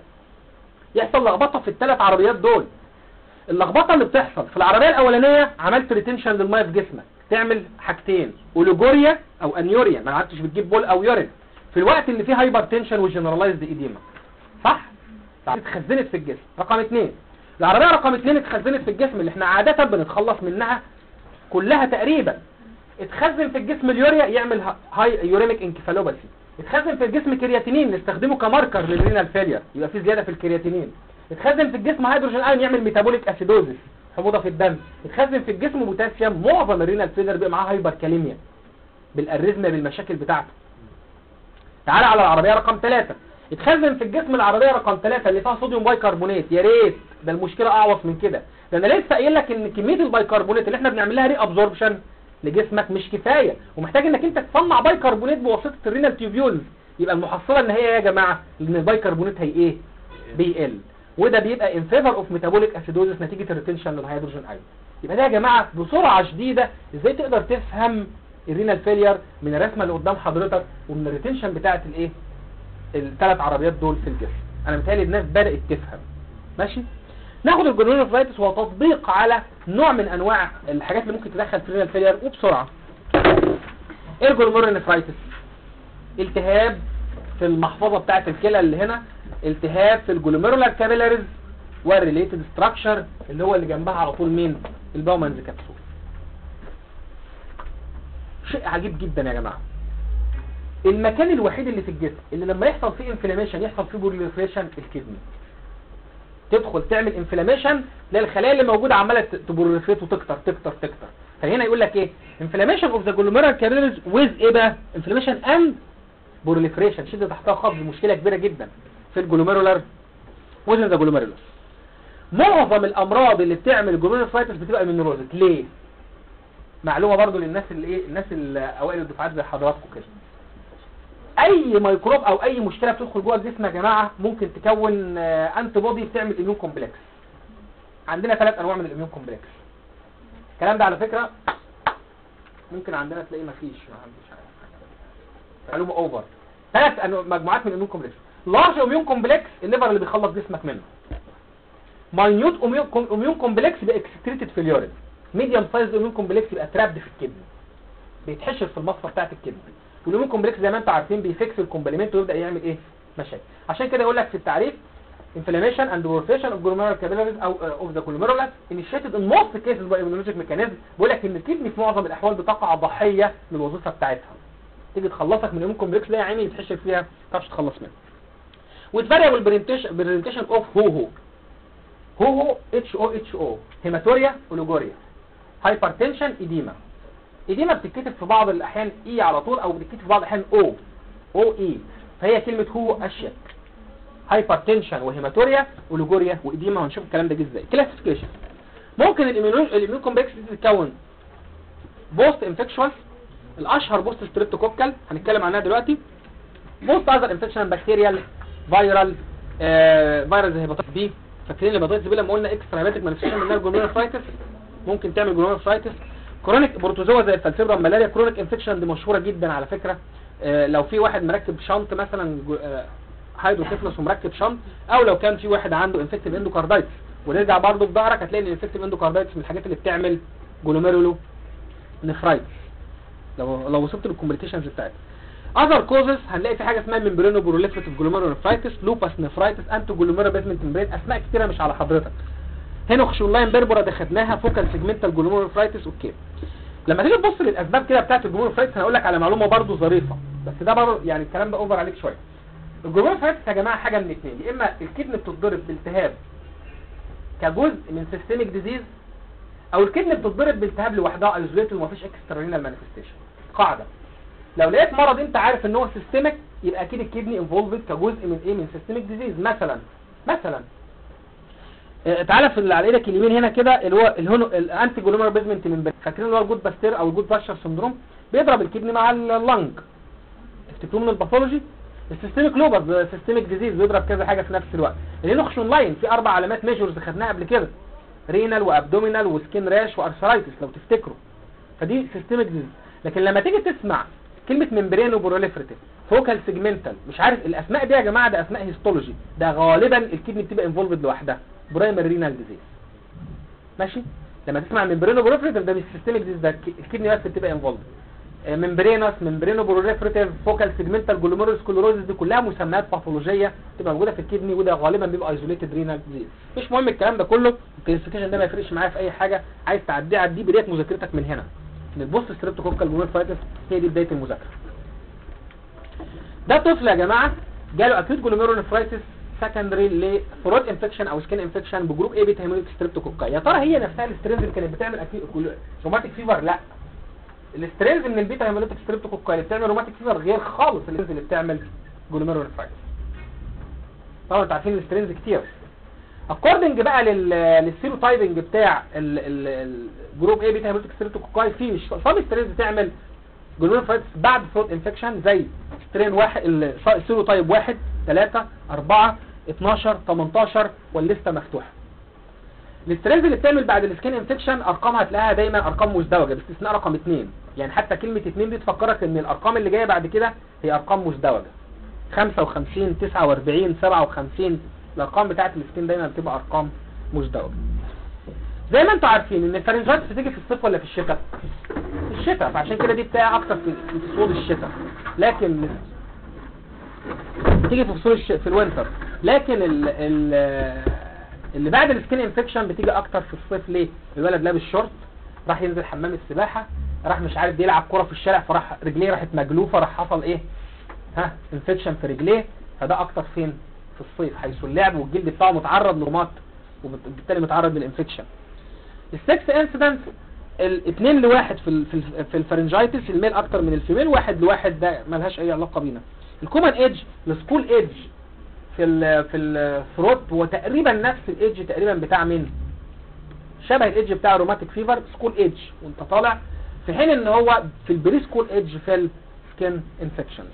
يحصل لخبطه في الثلاث عربيات دول اللخبطه اللي بتحصل في العربيه الاولانيه عملت ريتنشن للميه في جسمك تعمل حاجتين اوليجوريا او انيوريا ما عدتش بتجيب بول او يورين في الوقت اللي فيه هايبر تنشن وجنرالايزد ايديما صح اتخزنت في الجسم رقم اثنين العربيه رقم اثنين اتخزنت في الجسم اللي احنا عاده بنتخلص منها كلها تقريبا اتخزن في الجسم اليوريا يعمل ها- هاي يوريميك انكفالوباثي اتخزن في الجسم كرياتينين نستخدمه كماركر للرينال فيلير يبقى في زياده في الكرياتينين اتخزن في الجسم هيدروجين ايون يعمل ميتابوليك اسيدوزيس حموضه في الدم اتخزن في الجسم بوتاسيوم معظم الرينال فيلير بيبقى معاه هايبر كاليميا بالاريزميا بالمشاكل بتاعته تعالى على العربيه رقم ثلاثة اتخزن في الجسم العربيه رقم ثلاثة اللي فيها صوديوم بايكربونات يا ريت ده المشكله اعوص من كده ده انا لسه قايل لك ان كميه البايكربونات اللي احنا بنعمل لها ري ابزوربشن لجسمك مش كفايه ومحتاج انك انت تصنع بايكربونات بواسطه الرينال تيوبيولز يبقى المحصله النهائيه يا جماعه ان البايكربونات هي ايه بيقل وده بيبقى ان فيفر اوف ميتابوليك اسيدوزس نتيجه الريتنشن للهيدروجين ايون يبقى ده يا جماعه بسرعه شديده ازاي تقدر تفهم الرينال فيلير من الرسمه اللي قدام حضرتك ومن الريتنشن بتاعه الايه الثلاث عربيات دول في الجسم انا متهيألي الناس بدات تفهم ماشي ناخد الجلونيفرايتس وهو تطبيق على نوع من انواع الحاجات اللي ممكن تدخل في الرينال فيلير وبسرعه ايه الجلوميرونيفرايتس التهاب في المحفظه بتاعه الكلى اللي هنا التهاب في الجلوميرولار كابيلاريز والريليتد ستراكشر اللي هو اللي جنبها على طول مين الباومنز كبسول شيء عجيب جدا يا جماعه المكان الوحيد اللي في الجسم اللي لما يحصل فيه انفلاميشن يحصل فيه بوليفريشن الكدني تدخل تعمل انفلاميشن للخلايا اللي موجوده عماله تبوليفريت وتكتر تكتر تكتر فهنا يقول لك ايه انفلاميشن اوف ذا جلوميرال كابيلاريز ويز ايه بقى انفلاميشن اند بوليفريشن شد تحتها خط مشكله كبيره جدا في الجلوميرولار وزن ذا جلوميرولار معظم الامراض اللي بتعمل جلوميرولوفايتس بتبقى من نيروزك ليه معلومه برضو للناس اللي ايه الناس اللي اوائل الدفعات زي حضراتكم كده اي ميكروب او اي مشكله بتدخل جوه الجسم يا جماعه ممكن تكون انتي بودي بتعمل اميون كومبلكس عندنا ثلاث انواع من الاميون كومبلكس الكلام ده على فكره ممكن عندنا تلاقيه مفيش ما عنديش معلومه اوفر ثلاث أنو- مجموعات من الاميون كومبلكس لارج اميون كومبلكس الليفر اللي بيخلص جسمك منه ماينيوت اميون كومبلكس يبقى اكستريتد في اليورين ميديوم سايز اميون كومبلكس يبقى ترابد في الكدني بيتحشر في المصفى بتاعت الكدني والاميون كومبلكس زي ما انتم عارفين بيفكس الكومبلمنت ويبدا يعمل ايه مشاكل عشان كده يقول لك في التعريف inflammation and warfation of glomerular capillaries او uh, of the glomerulus initiated in most cases by immunologic mechanism بيقول لك ان الكدني في معظم الاحوال بتقع ضحيه للوظيفه بتاعتها تيجي تخلصك من الاميون كومبلكس لا يا عيني يتحشر فيها ما تعرفش تخلص منها وتفرق بالبرزنتيشن برزنتيشن اوف هو هو هو هو اتش او اتش او هيماتوريا اوليجوريا هايبرتنشن ايديما ايديما بتتكتب في بعض الاحيان اي على طول او بتتكتب في بعض الاحيان او او اي فهي كلمه هو اشيك هايبرتنشن وهيماتوريا ولوجوريا واديما وهنشوف الكلام ده جه ازاي كلاسيفيكيشن ممكن الاميون الاميون كومبلكس دي تتكون بوست انفكشوال الاشهر بوست ستريبتوكوكال هنتكلم عنها دلوقتي بوست اذر انفكشن بكتيريال فيرال فيروس زي هيباتيتس بي فاكرين الهيباتيتس بي لما قلنا اكسترا هيباتيك مانيفستيشن منها جلوميرولايتس ممكن تعمل جلوميرولايتس كرونيك بروتوزوا زي الفالسيبرا ملاريا كرونيك انفكشن دي مشهوره جدا على فكره آه، لو في واحد مركب شنط مثلا جو- آه، هيدروكيفلس ومركب شنط او لو كان في واحد عنده انفكتيف اندوكاردايتس ونرجع برضه في ظهرك هتلاقي ان الانفكتيف اندوكاردايتس من الحاجات اللي بتعمل جلوميرولو نفرايتس لو لو وصلت للكومبليكيشنز بتاعتها اذر كوزز هنلاقي في حاجه اسمها ممبرينو بروليفريتيف جلوميرونفرايتس لوباس نفرايتس انتو جلوميرو بيزمنت ممبرين اسماء كتيره مش على حضرتك هنا لاين بيربورا دي خدناها فوكال سيجمنتال جلوميرونفرايتس اوكي لما تيجي تبص للاسباب كده بتاعت الجلوميرونفرايتس هقول لك على معلومه برضو ظريفه بس ده برضو يعني الكلام ده اوفر عليك شويه الجلوميرونفرايتس يا جماعه حاجه من الاثنين يا اما الكدن بتتضرب بالتهاب كجزء من سيستميك ديزيز او الكدن بتتضرب بالتهاب لوحدها ايزوليتد ومفيش اكسترا مانيفستيشن قاعده لو لقيت مرض انت عارف ان هو سيستميك يبقى اكيد الكدني انفولفد كجزء من ايه من سيستميك ديزيز مثلا مثلا اه، تعالى في اللي على ايدك اليمين هنا كده اللي هو الهونو الانتي جلوميرال بيزمنت ممبرين فاكرين اللي هو الجود باستير او الجود باشر سندروم بيضرب الكدني مع اللنج تفتكروه من الباثولوجي السيستميك لوبس سيستميك ديزيز بيضرب كذا حاجه في نفس الوقت الهينوكشن لاين في اربع علامات ميجورز خدناها قبل كده رينال وابدومينال وسكين راش وارثرايتس لو تفتكروا فدي سيستميك ديزيز لكن لما تيجي تسمع كلمه ممبرينو بروليفريتيف فوكال سيجمنتال مش عارف الاسماء دي يا جماعه ده اسماء هيستولوجي ده غالبا الكدني بتبقى انفولفد لوحدها برايمري رينال ديزيز ماشي لما تسمع ممبرينو بروليفريتيف ده مش سيستميك ديزيز ده الك- الكدني بس بتبقى انفولفد ممبرينوس ممبرينو بروليفريتيف فوكال سيجمنتال جلوميرولوسكلوروزس دي كلها مسميات باثولوجيه تبقى موجوده في الكدني وده غالبا بيبقى ايزوليتد رينال ديزيز مش مهم الكلام ده كله الكلاسيفيكيشن ده ما يفرقش معايا في اي حاجه عايز تعديه عديه بدايه مذاكرتك من هنا ان البوست ستريبتوكوكال جلوميرولايتس هي دي بدايه المذاكره ده طفل يا جماعه جاله اكيوت جلوميرونفرايتس سكندري لثروت انفكشن او سكين انفكشن بجروب ايه بيتا هيموليك ستريبتوكوكاي يا ترى هي نفسها السترينز اللي كانت بتعمل روماتيك فيفر لا السترينز من البيتا هيموليك ستريبتوكوكاي اللي بتعمل روماتيك فيفر غير خالص السترينز اللي بتعمل جلوميرونفرايتس طبعا انتوا عارفين السترينز كتير اكوردنج بقى لل للسيرو تايبنج بتاع ال- ال- الجروب ايه بيتا هيموليك ستريبتوكوكاي في صاب سترينز بتعمل جلوميرونفرايتس بعد ثروت انفكشن زي سترين واحد السيرو تايب 1 3 4 12 18 والليسته مفتوحه السترينز اللي بتعمل بعد السكين انفكشن ارقامها هتلاقيها دايما ارقام مزدوجه باستثناء رقم 2 يعني حتى كلمه 2 دي تفكرك ان الارقام اللي جايه بعد كده هي ارقام مزدوجه 55 49 57 الارقام بتاعت السكين دايما بتبقى ارقام مزدوجه زي ما انتم عارفين ان الفارنجايتس بتيجي في الصيف ولا في الشتاء في الشتاء فعشان كده دي بتاعي اكتر في في فصول الشتاء لكن بتيجي في فصول الش... في الوينتر لكن ال... ال... اللي بعد السكين انفكشن بتيجي اكتر في الصيف ليه الولد لابس شورت راح ينزل حمام السباحه راح مش عارف بيلعب كوره في الشارع فراح رجليه راحت مجلوفه راح حصل ايه ها انفكشن في رجليه فده اكتر فين في الصيف حيث اللعب والجلد بتاعه متعرض لرمات وبالتالي متعرض للانفكشن السكس انسيدنت الاثنين لواحد في ال في, ال في الفرنجايتس الميل اكتر من الفيميل واحد لواحد ده ملهاش اي علاقه بينا الكومن ايدج السكول ايدج في ال في الثروت هو تقريبا نفس الايدج تقريبا بتاع مين شبه الايدج بتاع روماتيك فيفر سكول ايدج وانت طالع في حين ان هو في البري سكول ايدج في السكين انفكشن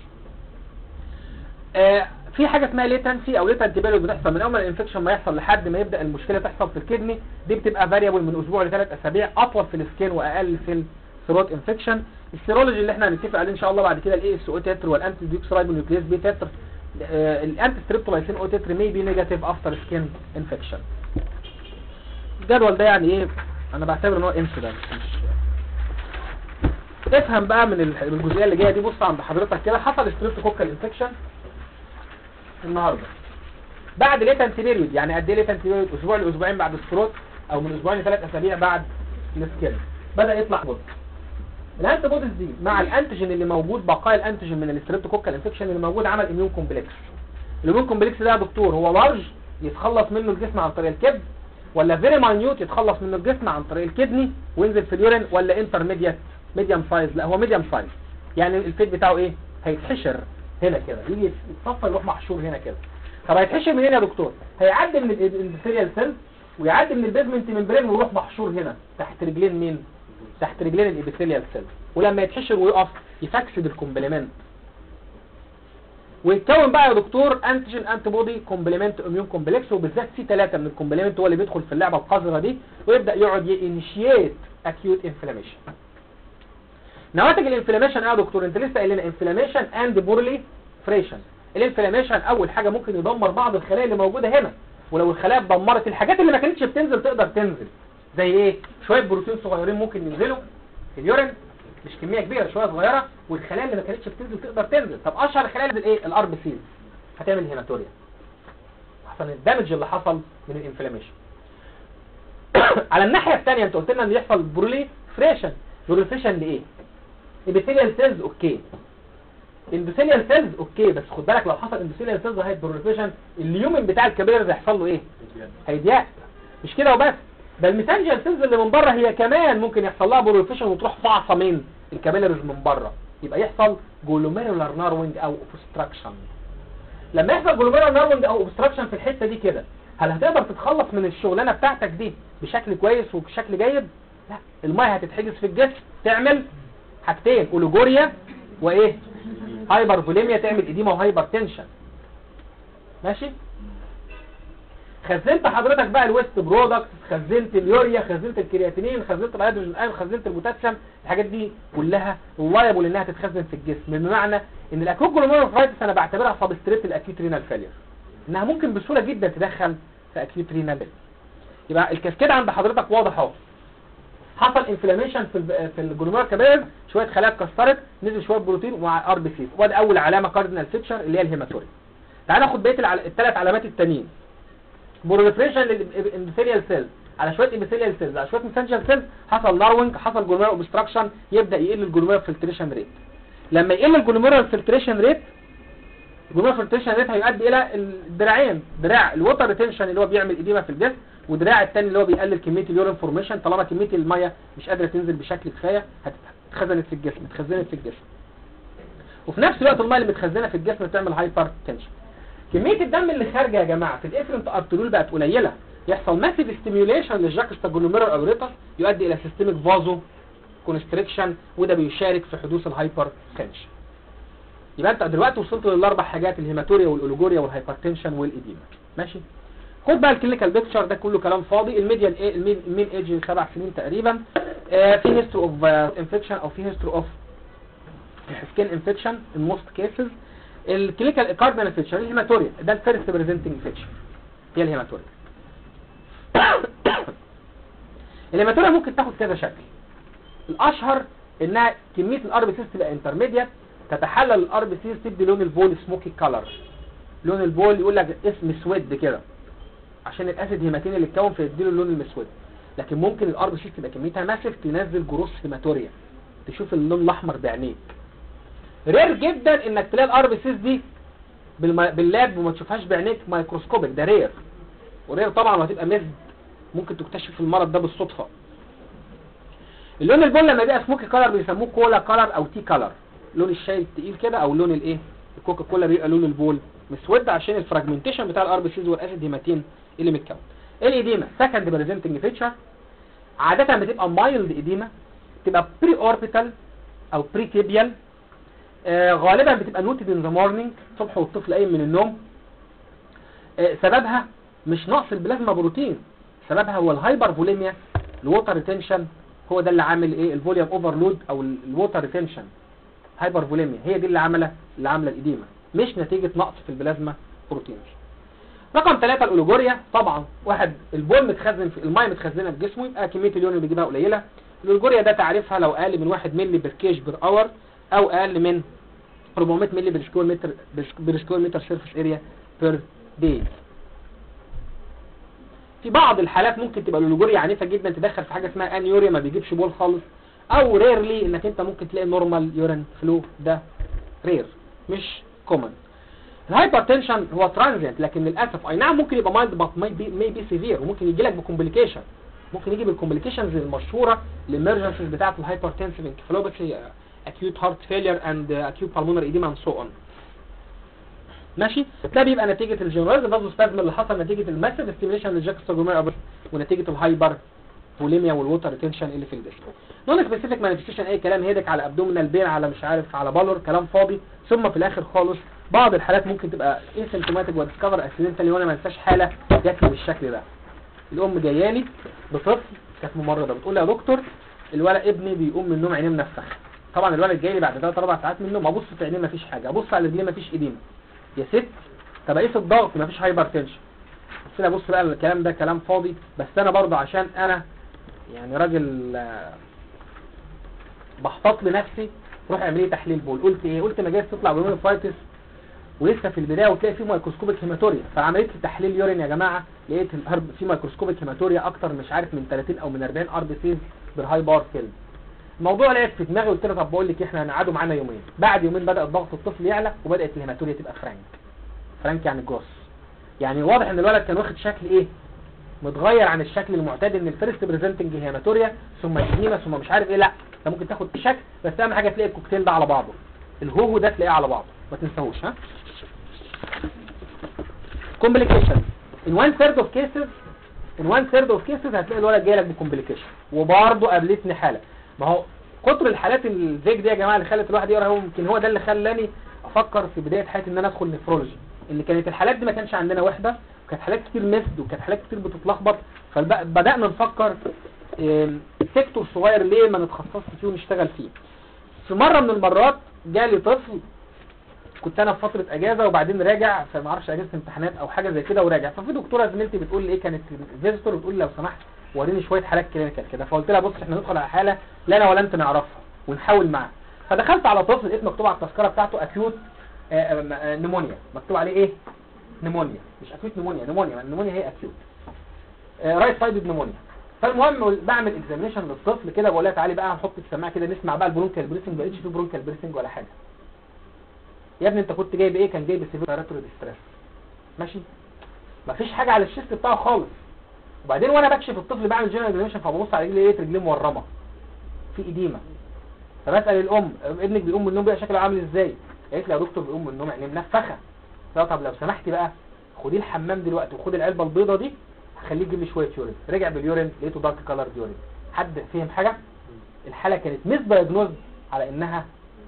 آه في حاجه اسمها ليتنسي او ليتنت بيريود بتحصل من اول ما الانفكشن ما يحصل لحد ما يبدا المشكله تحصل في الكدني دي بتبقى فاريبل من اسبوع لثلاث اسابيع اطول في السكين واقل في الثروت انفكشن السيرولوجي اللي احنا هنتفق عليه ان شاء الله بعد كده الاي اس او تتر والانتي ديوكسرايبونيوكليز بي تتر آه الانتي ستريبتولايسين او تتر مي بي نيجاتيف افتر سكين انفكشن الجدول ده يعني ايه انا بعتبر ان هو انسيدنت افهم بقى من ال- من الجزئيه اللي جايه دي بص عند حضرتك كده حصل ستريبتوكوكال انفكشن النهارده بعد ليتنت بيريود يعني قد ايه ليتنت بيريود اسبوع لاسبوعين بعد الثروت او من اسبوعين لثلاث اسابيع بعد السكين بدا يطلع بوز الانتي بوديز دي مع الانتيجين اللي موجود بقايا الانتيجين من الستريبتوكوكال انفكشن اللي موجود عمل اميون كومبلكس الاميون كومبلكس ده يا دكتور هو لارج يتخلص منه الجسم عن طريق الكبد ولا فيري ماينيوت يتخلص منه الجسم عن طريق الكدني وينزل في اليورين ولا انترميديت ميديوم سايز لا هو ميديوم سايز يعني الفيت بتاعه ايه هيتحشر هنا كده يجي يتصفى يروح محشور هنا كده طب هيتحشر منين يا دكتور هيعدي من الاندوثيريال سيل ويعدي من البيزمنت ممبرين ويروح محشور هنا تحت رجلين مين تحت رجلين الابيثيليال سيل ولما يتحشر ويقف يفكسد الكومبلمنت ويتكون بقى يا دكتور انتيجين انتي بودي كومبلمنت اميون كومبلكس وبالذات سي 3 من الكومبلمنت هو اللي بيدخل في اللعبه القذره دي ويبدا يقعد ينشيت اكيوت انفلاميشن نواتج الانفلاميشن ايه يا دكتور انت لسه قايل لنا انفلاميشن اند بورلي فريشن الانفلاميشن اول حاجه ممكن يدمر بعض الخلايا اللي موجوده هنا ولو الخلايا اتدمرت الحاجات اللي ما كانتش بتنزل تقدر تنزل زي ايه شويه بروتين صغيرين ممكن ينزلوا في اليورين مش كميه كبيره شويه صغيره والخلايا اللي ما كانتش بتنزل تقدر تنزل طب اشهر الخلايا اللي ايه الار بي سيز هتعمل هيماتوريا عشان الدمج اللي حصل من الانفلاميشن على الناحيه الثانيه انت قلت لنا ان يحصل بروليفريشن بروليفريشن لايه ابيثيليال سيلز اوكي اندوثيليال سيلز اوكي بس خد بالك لو حصل اندوثيليال سيلز هاي بروليفريشن اليومن بتاع الكبير هيحصل له ايه هيضيق مش كده وبس ده الميسنجر سيلز اللي من بره هي كمان ممكن يحصل لها بروليفريشن وتروح فاعصه من الكابيلاريز من بره يبقى يحصل جلوميرولار ناروينج او اوبستراكشن لما يحصل جلوميرولار ناروينج او اوبستراكشن في الحته دي كده هل هتقدر تتخلص من الشغلانه بتاعتك دي بشكل كويس وبشكل جيد لا الميه هتتحجز في الجسم تعمل حاجتين اولوجوريا وايه هايبر فوليميا تعمل اديما وهايبر تنشن ماشي خزنت حضرتك بقى الويست برودكت خزنت اليوريا خزنت الكرياتينين خزنت الهيدروجين ايون خزنت البوتاسيوم الحاجات دي كلها لايبل انها تتخزن في الجسم بمعنى ان الاكوت جلوميرولوفرايتس انا بعتبرها سبستريت الاكيوت رينال فيلير انها ممكن بسهوله جدا تدخل في اكيوت رينال يبقى الكاسكيد عند حضرتك واضح اهو حصل انفلاميشن في ال في الجلوميرول كابيلز شويه خلايا اتكسرت نزل شويه بروتين ومع ار بي سي وادي اول علامه كاردينال فيتشر اللي هي الهيماتوري تعال ناخد بقيه العل... الثلاث علامات التانيين بروليفريشن للاندوثيليال سيلز على شويه ابيثيليال سيلز على شويه ميسنجر سيلز حصل ناروينج حصل جلوميرول اوبستراكشن يبدا يقل الجلوميرول فلتريشن ريت لما يقل الجلوميرول فلتريشن ريت الجلوميرول فلتريشن ريت هيؤدي الى الدراعين دراع الوتر ريتنشن اللي هو بيعمل اديمه في الجسم ودراع الثاني اللي هو بيقلل كميه اليورين فورميشن طالما كميه الميه مش قادره تنزل بشكل كفايه هتتخزنت في الجسم اتخزنت في الجسم وفي نفس الوقت الميه اللي متخزنه في الجسم بتعمل هايبر تنشن كميه الدم اللي خارجه يا جماعه في الافرنت ارترول بقت قليله يحصل ماسيف ستيميوليشن للجاكستاجلوميرال اوريتاس يؤدي الى سيستميك فازو كونستريكشن وده بيشارك في حدوث الهايبر تنشن يبقى انت دلوقتي وصلت للاربع حاجات الهيماتوريا والاولوجوريا والهايبرتنشن والاديما ماشي خد بقى الكلينيكال بيكتشر ده كله كلام فاضي الميديان ايه المين ايج سبع سنين تقريبا آه في هيستوري اوف انفكشن او في هيستوري اوف سكين انفكشن ان موست كيسز الكلينيكال كاردينال فيتشر الهيماتوريا ده الفيرست بريزنتنج فيتشر هي الهيماتوريا الهيماتوريا ممكن تاخد كذا شكل الاشهر انها كميه الار بي سيز تبقى انترميديت تتحلل الار بي سيز تدي لون البول سموكي كلر لون البول يقول لك اسم اسود كده عشان الاسيد هيماتين اللي اتكون فيديله اللون المسود لكن ممكن الار بي سيز تبقى كميتها ماسف تنزل جروس هيماتوريا تشوف اللون الاحمر بعينيك رير جدا انك تلاقي الار بي سيز دي بالم... باللاب وما تشوفهاش بعينيك مايكروسكوبيك ده رير ورير طبعا وهتبقى مزد ممكن تكتشف المرض ده بالصدفه اللون البول لما يبقى سموكي كلر بيسموه كولا كلر او تي كلر لون الشاي التقيل كده او لون الايه الكوكا كولا بيبقى لون البول مسود عشان الفراجمنتيشن بتاع الار بي سيز والاسيد هيماتين اللي متكون الاديمه سكند بريزنتنج فيتشر عاده بتبقى مايلد اديمه تبقى بري اوربيتال او بري تيبيال آه غالبا بتبقى نوتد ان ذا مورنينج الصبح والطفل قايم من النوم آه سببها مش نقص البلازما بروتين سببها هو الهايبر فوليميا الووتر ريتنشن هو ده اللي عامل ايه الفوليوم اوفرلود او الووتر ريتنشن هايبر فوليميا هي دي اللي عامله اللي عامله الاديمه مش نتيجه نقص في البلازما بروتين رقم ثلاثة الأولوجوريا طبعا واحد البول متخزن في الماء متخزنة في جسمه يبقى كمية اليون اللي بيجيبها قليلة الأولوجوريا ده تعريفها لو أقل من 1 مللي بير كيج بير اور أو أقل من 400 مللي بير سكوير متر بير سكوير متر سيرفيس اريا بير داي في بعض الحالات ممكن تبقى الأولوجوريا عنيفة جدا تدخل في حاجة اسمها انيوريا ما بيجيبش بول خالص او ريرلي انك انت ممكن تلاقي نورمال يورين فلو ده رير مش كومن الهايبرتنشن هو ترانزيانت لكن للاسف اي نعم ممكن يبقى مايلد بس ماي بي سيفير وممكن يجي لك بكومبليكيشن ممكن يجي بالكومبليكيشنز المشهوره الامرجنسيز بتاعه الهايبرتنسيف انكفالوباثي acute heart failure and uh, acute pulmonary edema and so on ماشي ده بيبقى نتيجه الجنرايز فازوسبازم اللي حصل نتيجه الماسيف ستيميليشن للجاكستوجومير ونتيجه الهايبر بوليميا والووتر ريتنشن اللي في الجسم نون سبيسيفيك مانيفستيشن اي كلام هيدك على ابدومينال بين على مش عارف على بالور كلام فاضي ثم في الاخر خالص بعض الحالات ممكن تبقى اسيمتوماتيك وديسكفر اكسيدنتالي وانا ما انساش حاله جات لي بالشكل ده الام جايالي بطفل كانت ممرضه بتقول لي يا دكتور الولد ابني بيقوم من النوم عينيه منفخه طبعا الولد جاي لي بعد 3 4 ساعات من النوم ابص في عينيه مفيش حاجه ابص على رجليه مفيش ايدين يا ست طب اقيس الضغط مفيش هايبر تنشن قلت لها بص بقى الكلام ده كلام فاضي بس انا برضه عشان انا يعني راجل آه، بحتاط لنفسي روح اعمل لي تحليل بول قلت ايه قلت ما جايز تطلع بمونوفايتس ولسه في البدايه وتلاقي في مايكروسكوبيك هيماتوريا فعملت لي تحليل يورين يا جماعه لقيت الهرب في مايكروسكوبيك هيماتوريا اكتر مش عارف من 30 او من 40 ار بي سيز بالهاي باور فيلم الموضوع لقيت في دماغي قلت له طب بقول لك احنا هنقعدوا معانا يومين بعد يومين بدا ضغط الطفل يعلى وبدات الهيماتوريا تبقى فرانك فرانك يعني جروس يعني واضح ان الولد كان واخد شكل ايه متغير عن الشكل المعتاد ان الفيرست بريزنتنج هيماتوريا ثم اديما ثم مش عارف ايه لا انت ممكن تاخد شكل بس اهم حاجه تلاقي الكوكتيل ده على بعضه الهوهو ده تلاقيه على بعضه ما تنساهوش ها complications in one third of cases in one third of cases هتلاقي الولد جاي لك بكومبليكيشن وبرضه قابلتني حاله ما هو كتر الحالات الزيج دي يا جماعه اللي خلت الواحد يقرا هو يمكن هو ده اللي خلاني افكر في بدايه حياتي ان انا ادخل نفرولوجي ان كانت الحالات دي ما كانش عندنا وحده وكانت حالات كتير مسد وكانت حالات كتير بتتلخبط فبدانا نفكر آم، سيكتور صغير ليه ما نتخصصش فيه ونشتغل فيه في مره من المرات جالي طفل كنت انا في فتره اجازه وبعدين راجع فما اعرفش اجازه امتحانات او حاجه زي كده وراجع ففي دكتوره زميلتي بتقول لي ايه كانت فيزيتور بتقول لي لو سمحت وريني شويه حالات كلينيكال كده فقلت لها بص احنا ندخل على حاله لا انا ولا انت نعرفها ونحاول معاها فدخلت على طفل لقيت مكتوب على التذكره بتاعته اكيوت نمونيا مكتوب عليه ايه نمونيا مش اكيوت نمونيا نمونيا النمونيا هي اكيوت رايت سايدد نمونيا فالمهم بعمل اكزامينشن للطفل كده بقول لها تعالي بقى هنحط السماعه كده نسمع بقى البرونكال بريسنج ما لقيتش في برونكال بريسنج ولا حاجه يا ابني انت كنت جايب ايه كان جايب سيفير ريترو ديستريس ماشي مفيش حاجه على الشيست بتاعه خالص وبعدين وانا بكشف الطفل بعمل جنرال اكزامينشن فببص على رجلي لقيت رجليه مورمه في اديمه فبسال الام ابنك بيقوم من النوم بقى شكله عامل ازاي قالت لي يا دكتور بيقوم من النوم عينيه منفخه قلت لها طب لو سمحتي بقى خدي الحمام دلوقتي وخدي العلبه البيضه دي هخليه يجيب لي شويه يورين رجع باليورين لقيته دارك كلر يورين حد فهم حاجه الحاله كانت مس دايجنوز على انها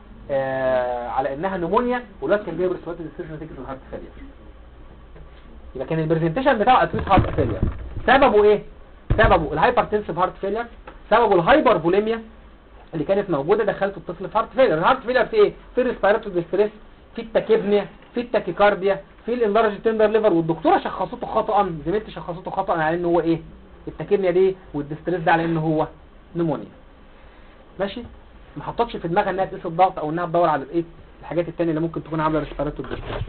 آه على انها نمونيا والواد كان جايب ريسبيراتوري ديستريس نتيجه الهارت فيلير يبقى كان البرزنتيشن بتاعه اكيوت هارت فيلير سببه ايه سببه الهايبرتنسيف هارت فيلير سببه الهايبر بوليميا اللي كانت موجوده دخلت الطفل في هارت فيلير الهارت فيلير في ايه في ريسبيراتوري ديستريس في التاكيبنيا في التاكيكارديا في الانلارج تندر ليفر والدكتوره شخصته خطا زميلتي شخصته خطا على ان هو ايه التاكيبنيا دي والديستريس ده على ان هو نمونيا ماشي ما حطتش في دماغها انها تقيس الضغط او انها تدور على الايه الحاجات التانية اللي ممكن تكون عامله ريسبيراتوري ديستريس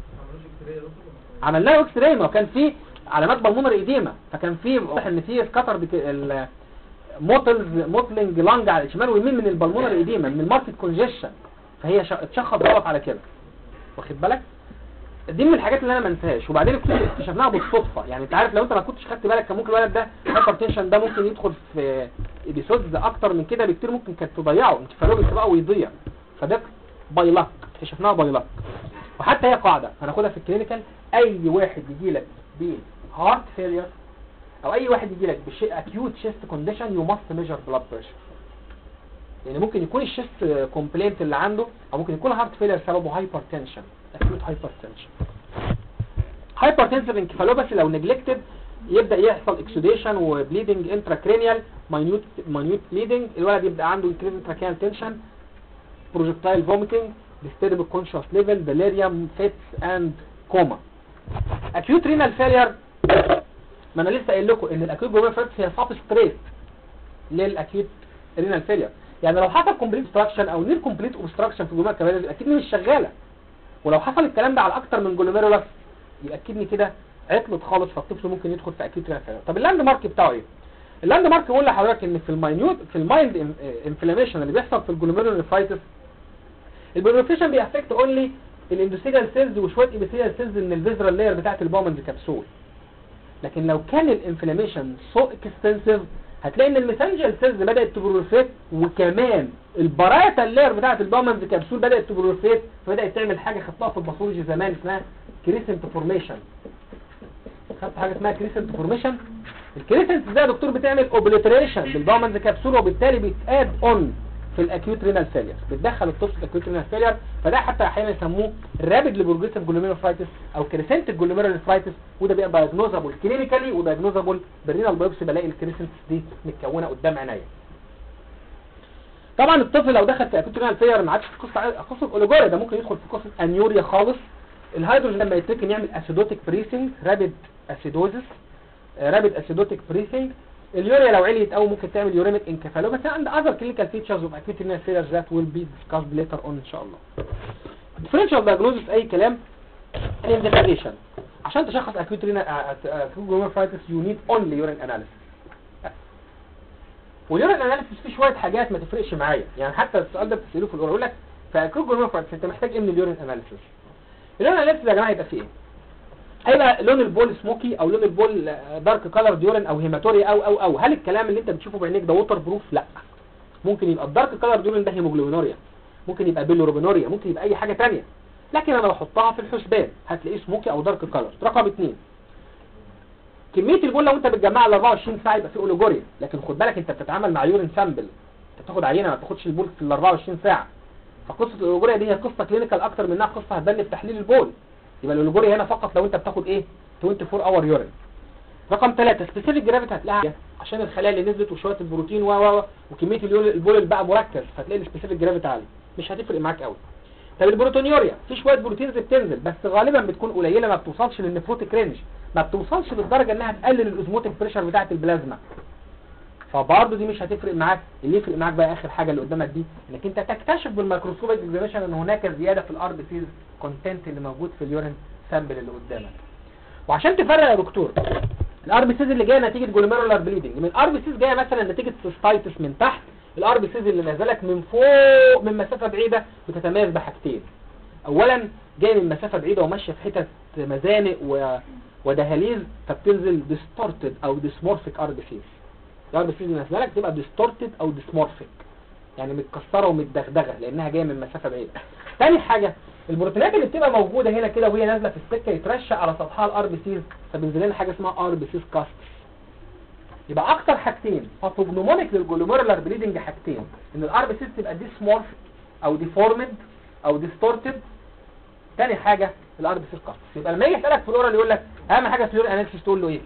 عملنا له اكس راي ما هو كان في علامات بالمونر ايديما فكان في واضح ان في سكتر بك... ال... موتلز موتلنج لانج على الشمال واليمين من البلمونر ايديما من الماركت كونجيشن فهي ش... اتشخص غلط على كده واخد بالك دي من الحاجات اللي انا ما انساهاش وبعدين اكتشفناها بالصدفه يعني انت عارف لو انت ما كنتش خدت بالك كان ممكن الولد ده هايبرتنشن ده ممكن يدخل في ابيسودز اكتر من كده بكتير ممكن كانت تضيعه انكفالوبيس بقى ويضيع فده باي لاك اكتشفناها باي لاك وحتى هي قاعده هناخدها في الكلينيكال اي واحد يجي لك بهارت فيلير او اي واحد يجي لك بشيء اكيوت شيست كونديشن يو ماست ميجر بلاد بريشر يعني ممكن يكون الشيست كومبلينت اللي عنده او ممكن يكون هارت فيلير سببه هايبرتنشن اكيوت هايبرتنشن هايبرتنسيف انكفالوباثي لو نجلكتد يبدا يحصل اكسوديشن وبليدنج انتراكرينيال ماينيوت ماينيوت بليدنج الولد يبدا عنده انكريز انتراكرينيال تنشن بروجكتايل فوميتنج disturbed conscious level delirium fits and coma acute renal failure ما انا لسه قايل لكم ان الاكيوت جلوميرولار فيتس هي سبستريت للاكيوت رينال فيلير يعني لو حصل كومبليت obstruction او نير كومبليت obstruction في الجلوميرولار كباريز اكيد مش شغاله ولو حصل الكلام ده على اكتر من جلوميرولار يبقى اكيد كده عطلت خالص فالطفل ممكن يدخل في اكيوت رينال فيلير طب اللاند مارك بتاعه ايه اللاند مارك بيقول لحضرتك ان في الماينيوت في المايند انفلاميشن اللي بيحصل في الجلوميرولار نيفرايتس البرونيفيشن بيأفكت اونلي الاندوثيليال سيلز وشويه ايبيثيليال سيلز من الفيزرال لاير بتاعت البومنز كبسول لكن لو كان الانفلاميشن سو اكستنسيف هتلاقي ان الميسنجر سيلز بدات تبروفيت وكمان البرايتا اللير بتاعه الباومنز كبسول بدات تبروفيت فبدات تعمل حاجه خدتها في الباثولوجي زمان اسمها كريسنت فورميشن خدت حاجه اسمها كريسنت فورميشن الكريسنت ده يا دكتور بتعمل اوبليتريشن بالباومنز كبسول وبالتالي بيتاد اون في الاكيوت رينال فيلير بتدخل الطفل في الاكيوت رينال فيلير فده حتى احيانا يسموه رابيد بروجريسيف جلوميروفرايتس او كريسنت جلوميروفرايتس وده بيبقى دايجنوزابل كلينيكالي ودايجنوزابل بالرينال بايوبسي بلاقي الكريسنت دي متكونه قدام عينيا طبعا الطفل لو دخل في اكيوت رينال فيلير ما عادش في قصه قصه اوليجوريا ده ممكن يدخل في قصه انيوريا خالص الهيدروجين لما يتركن يعمل اسيدوتيك بريسنج رابيد اسيدوزس رابيد اسيدوتيك بريسنج اليوريا لو عليت او ممكن تعمل يوريميك انكفالوباثي عند اذر كلينيكال فيتشرز اوف اكيوت رينال فيلير ذات ويل بي ديسكاسد ليتر اون ان شاء الله ديفرنشال دايجنوزس اي كلام انفستيجيشن عشان تشخص اكيوت رينال اكيوت جلوميرولايتس يو نيد اونلي يورين اناليسيس واليورين اناليسيس فيه شويه حاجات ما تفرقش معايا يعني حتى السؤال ده بتساله في الاول يقول لك في اكيوت جلوميرولايتس انت محتاج ايه من اليورين اناليسيس اليورين اناليسيس يا جماعه يبقى فيه ايه هيبقى لون البول سموكي او لون البول دارك كلر ديورين او هيماتوريا او او او هل الكلام اللي انت بتشوفه بعينيك ده ووتر بروف لا ممكن يبقى الدارك كلر ديورين ده هيموجلوبينوريا ممكن يبقى بيلوروبينوريا ممكن يبقى اي حاجه ثانيه لكن انا بحطها في الحسبان هتلاقيه سموكي او دارك كلر رقم اثنين كميه البول لو انت بتجمعها ال 24 ساعه يبقى في اوليجوريا لكن خد بالك انت بتتعامل مع يورين سامبل انت بتاخد عينه ما بتاخدش البول في ال 24 ساعه فقصه الاوليجوريا دي هي قصه كلينيكال اكتر منها قصه هتبان في تحليل البول يبقى الاوليجوريا هنا فقط لو انت بتاخد ايه 24 اور يورين رقم 3 سبيسيفيك جرافيتي هتلاقيها عشان الخلايا اللي نزلت وشويه البروتين و و وكميه البول اللي بقى مركز فتلاقي السبيسيفيك جرافيتي عالي مش هتفرق معاك قوي طب البروتونيوريا في شويه بروتينز بتنزل بس غالبا بتكون قليله ما بتوصلش للنفروتيك رينج ما بتوصلش للدرجه انها تقلل الاوزموتيك بريشر بتاعه البلازما فبرضه دي مش هتفرق معاك اللي يفرق معاك بقى اخر حاجه اللي قدامك دي انك انت تكتشف بالميكروسكوب اكزامينشن ان هناك زياده في الار بي سيز كونتنت اللي موجود في اليورين سامبل اللي قدامك وعشان تفرق يا دكتور الار بي سيز اللي جايه نتيجه جلوميرولار بليدنج من الار بي سيز جايه مثلا نتيجه سيستايتس من تحت الار بي سيز اللي نازلك من فوق من مسافه بعيده بتتميز بحاجتين اولا جاي من مسافه بعيده وماشيه في حتت مزانق و... ودهاليز فبتنزل ديستورتد او ديسمورفيك ار بي سيز الار بي سيز اللي نازله لك تبقى ديستورتد او ديسمورفيك يعني متكسره ومتدغدغه لانها جايه من مسافه بعيده تاني حاجه البروتينات اللي بتبقى موجوده هنا كده وهي نازله في السكه يترشق على سطحها الار بي سيز فبينزل لنا حاجه اسمها ار بي سيز كاست يبقى اكتر حاجتين باثوجنومونيك للجلوميرولار بليدنج حاجتين ان الار بي سيز تبقى ديسمورف او ديفورمد او ديستورتد تاني حاجه الار بي سيز كاست يبقى لما يجي يسالك في الاورال يقول لك اهم حاجه في اليور اناليسيس تقول له ايه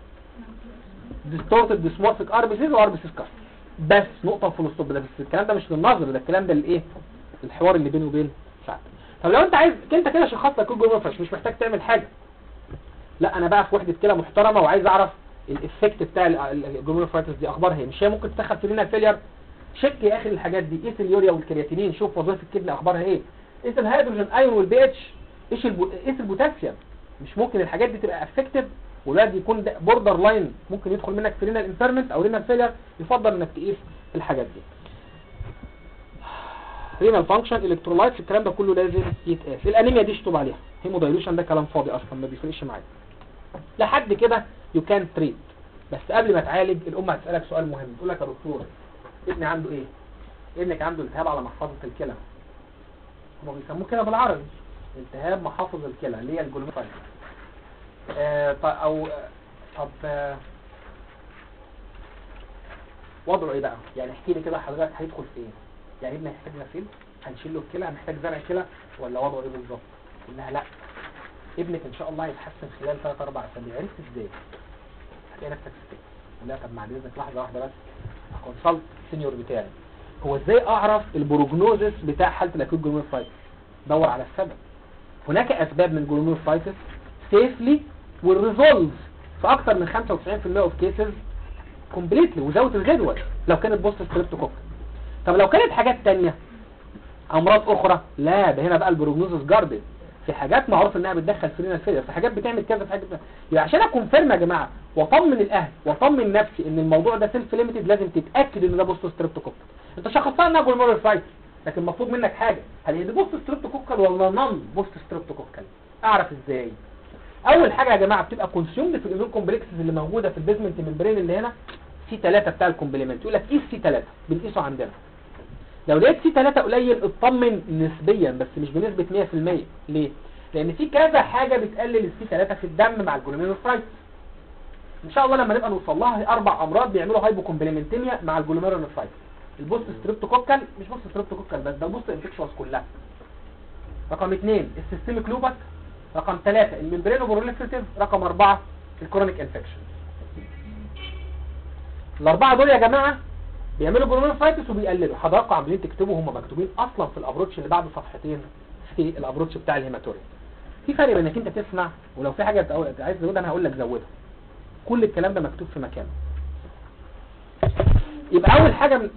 ديستورتد ديسمورفيك ار بي سيز وار بي سيز كاست بس نقطه في الستوب ده بس الكلام ده مش للنظر ده الكلام ده للايه الحوار اللي بينه وبين سعد طب لو انت عايز انت كده شخصت لك الجلوميرولار فرش مش محتاج تعمل حاجه لا انا بقى في وحده كلى محترمه وعايز اعرف الافكت بتاع الجلوميرولار دي اخبارها ايه مش هي ممكن تدخل في رينال فيلير شك يا اخي الحاجات دي قيس اليوريا والكرياتينين شوف وظيفه الكدنه اخبارها ايه قيس الهيدروجين ايون والبي اتش ايش البو... قيس البوتاسيوم مش ممكن الحاجات دي تبقى افكتيف والولاد يكون بوردر لاين ممكن يدخل منك في رينال انفيرمنت او رينال فيلير يفضل انك تقيس الحاجات دي رينال فانكشن الكترولايتس الكلام ده كله لازم يتقاس الانيميا دي اشطب عليها هيمودايلوشن ده كلام فاضي اصلا ما بيفرقش معايا لحد كده يو كان تريت بس قبل ما تعالج الام هتسالك سؤال مهم تقول لك يا دكتور ابني عنده ايه ابنك عنده التهاب على محفظه الكلى هم بيسموه كده بالعربي التهاب محافظ الكلى اللي هي الجلوميرولايتس آه او طب آه وضعه ايه بقى يعني احكي لي كده حضرتك هيدخل في ايه يعني ابني هيحتاج غسيل هنشيل له الكلى هنحتاج زرع كلى ولا وضعه ايه بالظبط قلنا لا ابنك ان شاء الله هيتحسن خلال 3 4 اسابيع عرفت ازاي هتلاقي نفسك في قول لها طب بعد اذنك لحظه واحده بس هكونسلت السينيور بتاعي هو ازاي اعرف البروجنوزس بتاع حاله الاكيوت جلوميرولايتس دور على السبب هناك اسباب من جلوميرولايتس سيفلي والريزولف في اكثر من 95% اوف كيسز كومبليتلي وزاويه الجدول لو كانت بوست ستريبتوكوك طب لو كانت حاجات تانية امراض اخرى لا ده هنا بقى البروجنوزس جاردد في حاجات معروف انها بتدخل فرينا فيلر في حاجات بتعمل كذا في حاجات بتعمل. يبقى عشان اكونفيرم يا جماعه واطمن الاهل واطمن نفسي ان الموضوع ده سيلف ليميتد لازم تتاكد ان ده بوست ستريبتوكوك انت شخصتها انها جلوميرول فايت لكن مطلوب منك حاجه هل هي دي بوست ستريبتوكوكال ولا نون بوست ستريبتوكوكال اعرف ازاي اول حاجه يا جماعه بتبقى كونسيومد في الاميون كومبلكسز اللي موجوده في البيزمنت ممبرين اللي هنا سي 3 بتاع الكومبلمنت يقول لك قيس سي 3 بنقيسه عندنا لو لقيت سي 3 قليل اطمن نسبيا بس مش بنسبه 100% ليه لان في كذا حاجه بتقلل السي 3 في الدم مع الجلوميرولوفرايتس ان شاء الله لما نبقى نوصل لها هي اربع امراض بيعملوا هايبوكومبلمنتيميا مع الجلوميرولوفرايتس البوست ستريبتوكوكال مش بوست ستريبتوكوكال بس ده بوست انفكشوس كلها رقم اثنين السيستميك لوبس رقم ثلاثة الممبرينو بروليفريتيف رقم أربعة الكرونيك انفكشن الأربعة دول يا جماعة بيعملوا جلوميرولوفرايتس وبيقللوا حضراتكم عاملين تكتبوا هم مكتوبين أصلا في الأبروتش اللي بعد صفحتين في الأبروتش بتاع الهيماتوري في فرق بين انك انت تسمع ولو في حاجة بتقو- عايز تزودها انا هقول لك زودها كل الكلام ده مكتوب في مكانه يبقى اول حاجة من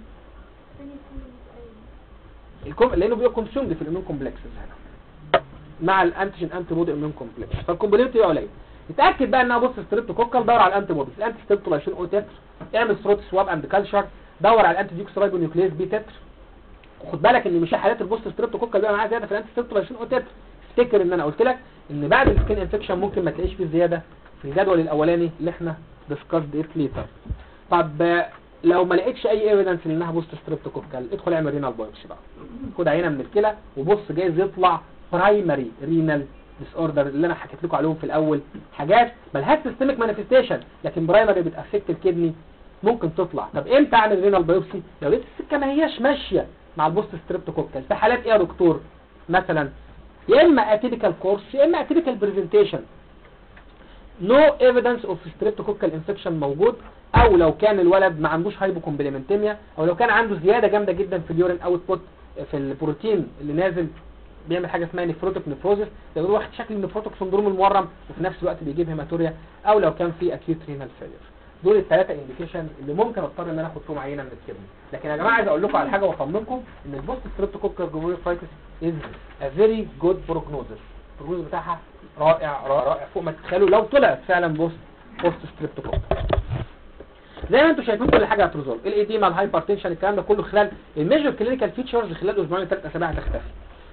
الكم... لانه بيبقى كونسيومد في الاميون كومبلكسز هنا مع الانتيجين انتي بودي اميون كومبلكس فالكومبلمنت يبقى قليل اتاكد بقى انها بص ستريبتوكوكال دور على الانتي بوديز الانتي ستريبتولايشين او تتر اعمل ثروت سواب اند كالشر دور على الانتي ديوكسرايبو نيوكليز بي تتر خد بالك ان مش حالات البوست ستريبتوكوكال بقى معاها زياده في الانتي ستريبتولايشين او تتر افتكر ان انا قلت لك ان بعد السكين انفكشن ممكن ما تلاقيش فيه زياده في الجدول الاولاني اللي احنا ديسكاسد ات ليتر طب آه، لو ما لقيتش اي ايفيدنس انها بوست ستريبتوكوكال ادخل اعمل رينال بايوبسي بقى خد عينه من الكلى وبص جايز يطلع برايمري رينال ديس اوردر اللي انا حكيت لكم عليهم في الاول حاجات ملهاش سيستميك مانيفستيشن لكن برايمري بتافكت الكدني ممكن تطلع طب امتى اعمل رينال بايوبسي لو لقيت السكه ما هياش ماشيه مع البوست ستريبتوكوكال في حالات ايه يا دكتور مثلا يا اما اتيبيكال كورس يا اما اتيبيكال برزنتيشن نو ايفيدنس اوف ستريبتوكوكال انفكشن موجود او لو كان الولد ما عندوش هايبوكومبلمنتيميا او لو كان عنده زياده جامده جدا في اليورين اوتبوت في البروتين اللي نازل بيعمل حاجه اسمها نفروتيك نفروزس ده بيقول واحد شكل النفروتيك سندروم المورم وفي نفس الوقت بيجيب هيماتوريا او لو كان في اكيوت رينال فيلير دول الثلاثه انديكيشن اللي ممكن اضطر ان انا اخد فيهم عينه من الكدني لكن يا جماعه عايز اقول لكم على حاجه واطمنكم ان البوست ستريبتوكوكال جلوميرولايتس از ا فيري جود بروجنوزس البروجنوز بتاعها رائع رائع رائع فوق ما تتخيلوا لو طلعت فعلا بوست بوست ستريبتوكوكال زي ما انتم شايفين كل حاجه هتريزولف الايديما الهايبرتنشن الكلام ده كله خلال الميجر كلينيكال فيتشرز خلال اسبوعين لثلاث اسابيع هتختفي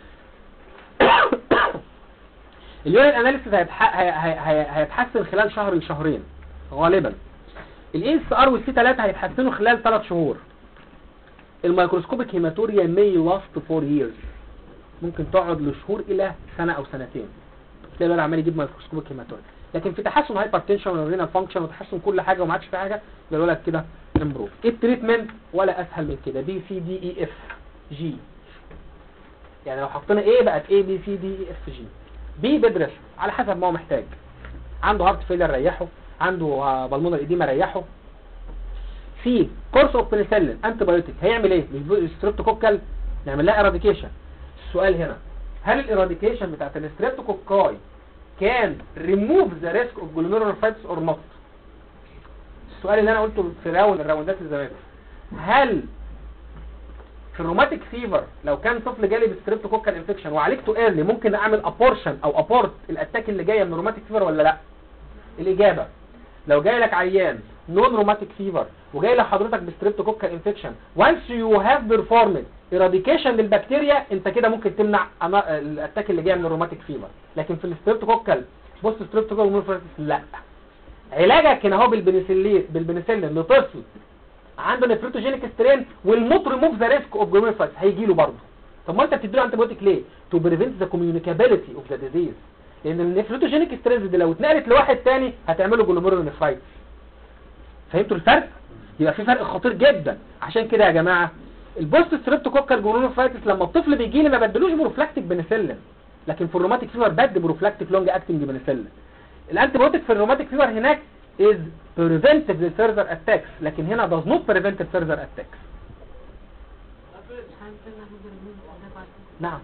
اليورين اناليسيس هيتح... هي... هي... هي... هيتحسن خلال شهر لشهرين غالبا الاي اس ار والسي 3 هيتحسنوا خلال 3 شهور الميكروسكوبيك هيماتوريا مي لاست فور ييرز ممكن تقعد لشهور الى سنه او سنتين تلاقي الولد عمال يجيب ميكروسكوبيك هيماتوريا لكن في تحسن هايبرتنشن ورينال فانكشن وتحسن كل حاجه وما عادش في حاجه يبقى الولد كده امبروف ايه التريتمنت ولا اسهل من كده بي سي دي اي اف جي يعني لو حطينا ايه بقت ايه بي سي دي اي اف جي بي بدرس على حسب ما هو محتاج عنده هارت فيلر ريحه عنده بالمونر ايديما ريحه في كورس اوف بنسلين انتي بايوتيك هيعمل ايه مش ستريبتوكوكال نعمل لها اراديكيشن السؤال هنا هل الاراديكيشن بتاعت الستريبتوكوكاي كان ريموف ذا ريسك اوف جلوميرولوفايتس اور نوت السؤال اللي انا قلته في راوند الراوندات الزمان هل في الروماتيك فيفر لو كان طفل جالي بستريبتوكوكال انفكشن وعالجته ايرلي ممكن اعمل ابورشن او ابورت الاتاك اللي جايه من الروماتيك فيفر ولا لا الاجابه لو جاي لك عيان نون روماتيك فيفر وجاي لحضرتك بستريبتوكوكال انفكشن وانس يو هاف بيرفورمد ايراديكيشن للبكتيريا انت كده ممكن تمنع أنا- الاتاك اللي جاي من الروماتيك فيفر لكن في الستريبتوكوكال بص ستريبتوكوكال مونوفيروسيس لا علاجك هنا هو بالبنسلين بالبنسلين لطفل عنده نفروتوجينيك سترين والموت ريموف ذا ريسك اوف جلوميرولايتس هيجي له برضه طب ما انت بتديله انتي بايوتيك ليه تو بريفنت ذا كوميونيكابيلتي اوف ذا ديزيز لان النفروتوجينيك سترينز دي لو اتنقلت لواحد تاني هتعمله جلوميرولونيفرايتس فهمتوا الفرق يبقى في فرق خطير جدا عشان كده يا جماعه البوست ستريبتوكوكال جلوميرولونيفرايتس لما الطفل بيجي لي ما بدلوش بروفلاكتيك بنسلين لكن في الروماتيك فيفر بدي بروفلاكتيك لونج اكتنج بنسلين الانتي بايوتيك في الروماتيك فيفر هناك is preventive للفيرذر اتاكس لكن هنا does not prevent الفيرذر اتاكس نعم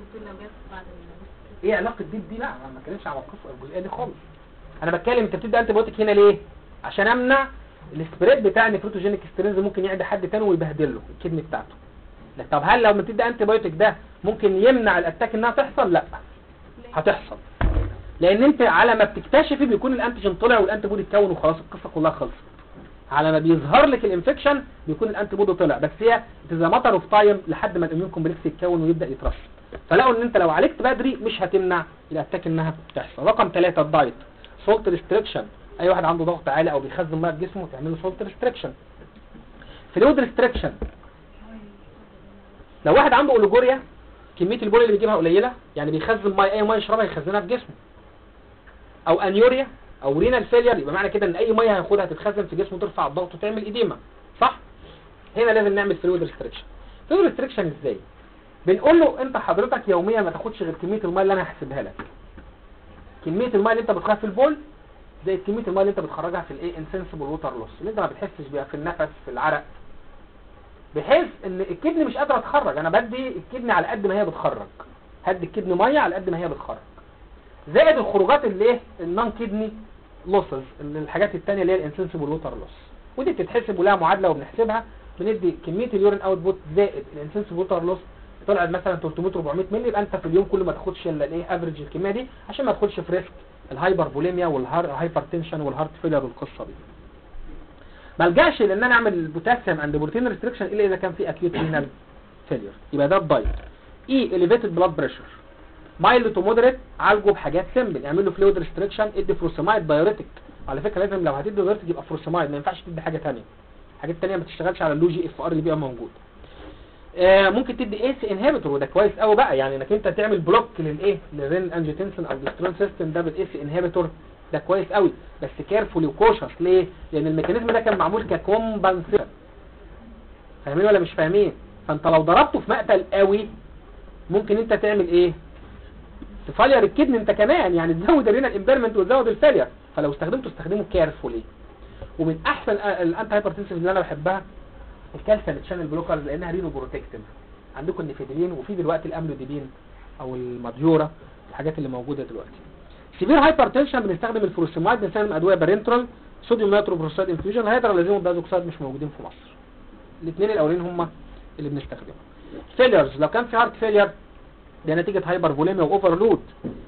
ايه علاقه دي بدي لا انا ما بتكلمش على القصه الجزئيه دي خالص انا بتكلم انت بتدي انتي بايوتيك هنا ليه عشان امنع السبريد بتاع النيفروتوجينيك سترينز ممكن يعدي حد تاني ويبهدل له الكدني بتاعته لا طب هل لو بتدي انتي بايوتيك ده ممكن يمنع الاتاك انها تحصل لا هتحصل لان انت على ما بتكتشفي بيكون الانتيجين طلع والانتي بودي اتكون وخلاص القصه كلها خلصت على ما بيظهر لك الانفكشن بيكون الانتي بودي طلع بس هي ذا ماتر اوف تايم لحد ما الاميون كومبلكس يتكون ويبدا يترشح فلقوا ان انت لو عالجت بدري مش هتمنع الاتاك انها تحصل رقم ثلاثة الدايت سولت ريستريكشن اي واحد عنده ضغط عالي او بيخزن ميه في جسمه تعمل له سولت ريستريكشن فلويد ريستريكشن لو واحد عنده اوليجوريا كميه البول اللي بيجيبها قليله يعني بيخزن ميه اي ميه يشربها يخزنها في جسمه او انيوريا او رينال فيلير يبقى معنى كده ان اي ميه هياخدها تتخزن في جسمه ترفع الضغط وتعمل اديمه صح هنا لازم نعمل فلويد ريستريكشن فلويد ريستريكشن ازاي بنقول له انت حضرتك يوميا ما تاخدش غير كميه الميه اللي انا هحسبها لك كميه الميه اللي انت بتخرجها في البول زي كميه الميه اللي انت بتخرجها في الايه انسنسبل ووتر لوس اللي انت ما بتحسش بيها في النفس في العرق بحيث ان الكدني مش قادره تخرج انا بدي الكدني على قد ما هي بتخرج هدي الكدني ميه على قد ما هي بتخرج زائد الخروجات اللي ايه النون كدني لوسز الحاجات التانية اللي هي الانسنسبل ووتر لوس ودي بتتحسب ولها معادله وبنحسبها بندي كميه اليورين اوت بوت زائد الانسنسبل ووتر لوس طلعت مثلا 300 400 مللي يبقى انت في اليوم كل ما تاخدش الا الايه افريج الكميه دي عشان ما تدخلش في ريسك الهايبر بوليميا والهايبر تنشن والهارت فيلر والقصه دي ما الجاش لان انا اعمل البوتاسيوم عند بروتين ريستريكشن الا اذا كان في اكيوت رينال فيلير يبقى ده الدايت اي اليفيتد بلاد بريشر مايلد تو مودريت عالجه بحاجات سيمبل اعمل له فلويد ريستريكشن ادي فروسيمايد دايوريتك على فكره لازم لو هتدي دايوريتك يبقى فروسيمايد ما ينفعش تدي حاجه ثانيه حاجات ثانيه ما تشتغلش على اللو جي اف ار اللي بيبقى موجود آه ممكن تدي ايس انهبيتور وده كويس قوي بقى يعني انك انت تعمل بلوك للايه للرين انجيوتنسين او الدسترون سيستم ده بالايس انهبيتور ده كويس قوي بس كيرفولي وكوشس ليه لان الميكانيزم ده كان معمول ككومبنسيشن فاهمين ولا مش فاهمين فانت لو ضربته في مقتل قوي ممكن انت تعمل ايه تفلير الكدن انت كمان يعني تزود الرينال امبيرمنت وتزود الفيلير فلو استخدمته استخدمه كيرفولي ومن احسن الانتي هايبرتنسيف اللي انا بحبها الكالسيوم تشانل بلوكرز لانها رينو بروتكتيف عندكم النيفيدرين وفي دلوقتي الاملوديبين او الماديورا الحاجات اللي موجوده دلوقتي سيفير هايبرتنشن بنستخدم الفروسيمايد بنستخدم ادويه بارنترال صوديوم نيتروبروسايد انفيوجن الهيدرالازين والدازوكسايد مش موجودين في مصر الاثنين الاولين هم اللي بنستخدمهم فيليرز لو كان في هارت فيلير ده نتيجه هايبر فوليميا واوفرلود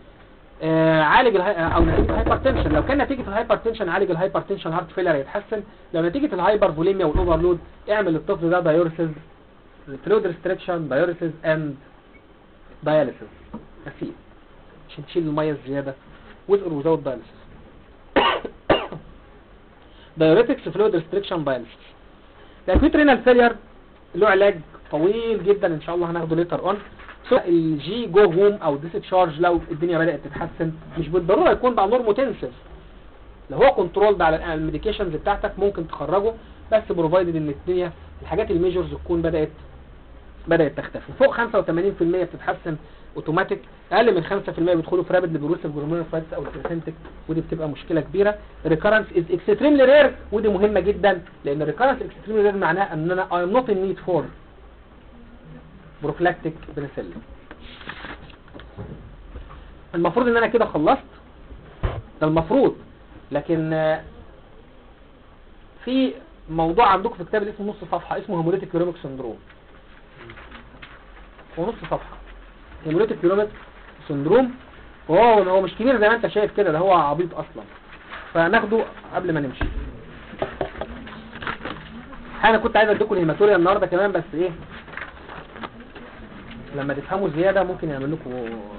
آه عالج الهي... او نتيجه هايبرتنشن لو كان نتيجه الهايبرتنشن عالج الهايبرتنشن هارت فيلير هيتحسن لو نتيجه الهايبر فوليميا والاوفرلود اعمل للطفل ده دايوريسيس فلويد ريستريكشن دايوريسيس اند داياليسيس غسيل عشان تشيل الميه الزياده with or without dialysis diuretics fluid restriction dialysis الاكيوت رينال فيلير له علاج طويل جدا ان شاء الله هناخده ليتر اون الجي جو هوم او ديسشارج لو الدنيا بدات تتحسن مش بالضروره يكون بقى نورموتنسيف لو هو كنترول على الميديكيشنز بتاعتك ممكن تخرجه بس بروفايدد ان الدنيا الحاجات الميجرز تكون بدات بدات تختفي فوق 85% بتتحسن اوتوماتيك اقل من 5% بيدخلوا في رابيد لبروسيف جلوميرولوفايتس او البريسنتك ودي بتبقى مشكله كبيره ريكارنس از اكستريملي رير ودي مهمه جدا لان ريكارنس اكستريملي رير معناه ان انا اي ام نوت ان نيد فور بروفلاكتيك بنسلين المفروض ان انا كده خلصت ده المفروض لكن آه، في موضوع عندكم في كتاب اسمه نص صفحه اسمه هيموليتيك يوريميك سندروم هو نص صفحه هيموليتيك يوريميك سندروم وهو هو مش كبير زي ما انت شايف كده ده هو عبيط اصلا فناخده قبل ما نمشي انا كنت عايز اديكم الهيماتوريا النهارده كمان بس ايه لما تفهموا زيادة ممكن يعمل لكم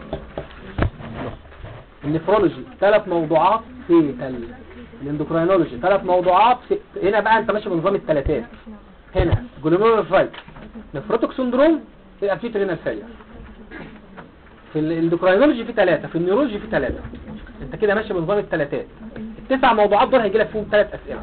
النفرولوجي ثلاث موضوعات في ال... الاندوكراينولوجي ثلاث موضوعات في... هنا بقى انت ماشي بنظام الثلاثات هنا جلوميرولوفرايت نفروتوك سندروم في اكيوت رينال فيلير في الاندوكراينولوجي في ثلاثة في النيورولوجي في ثلاثة انت كده ماشي بنظام الثلاثات التسع موضوعات دول هيجي لك فيهم ثلاث اسئله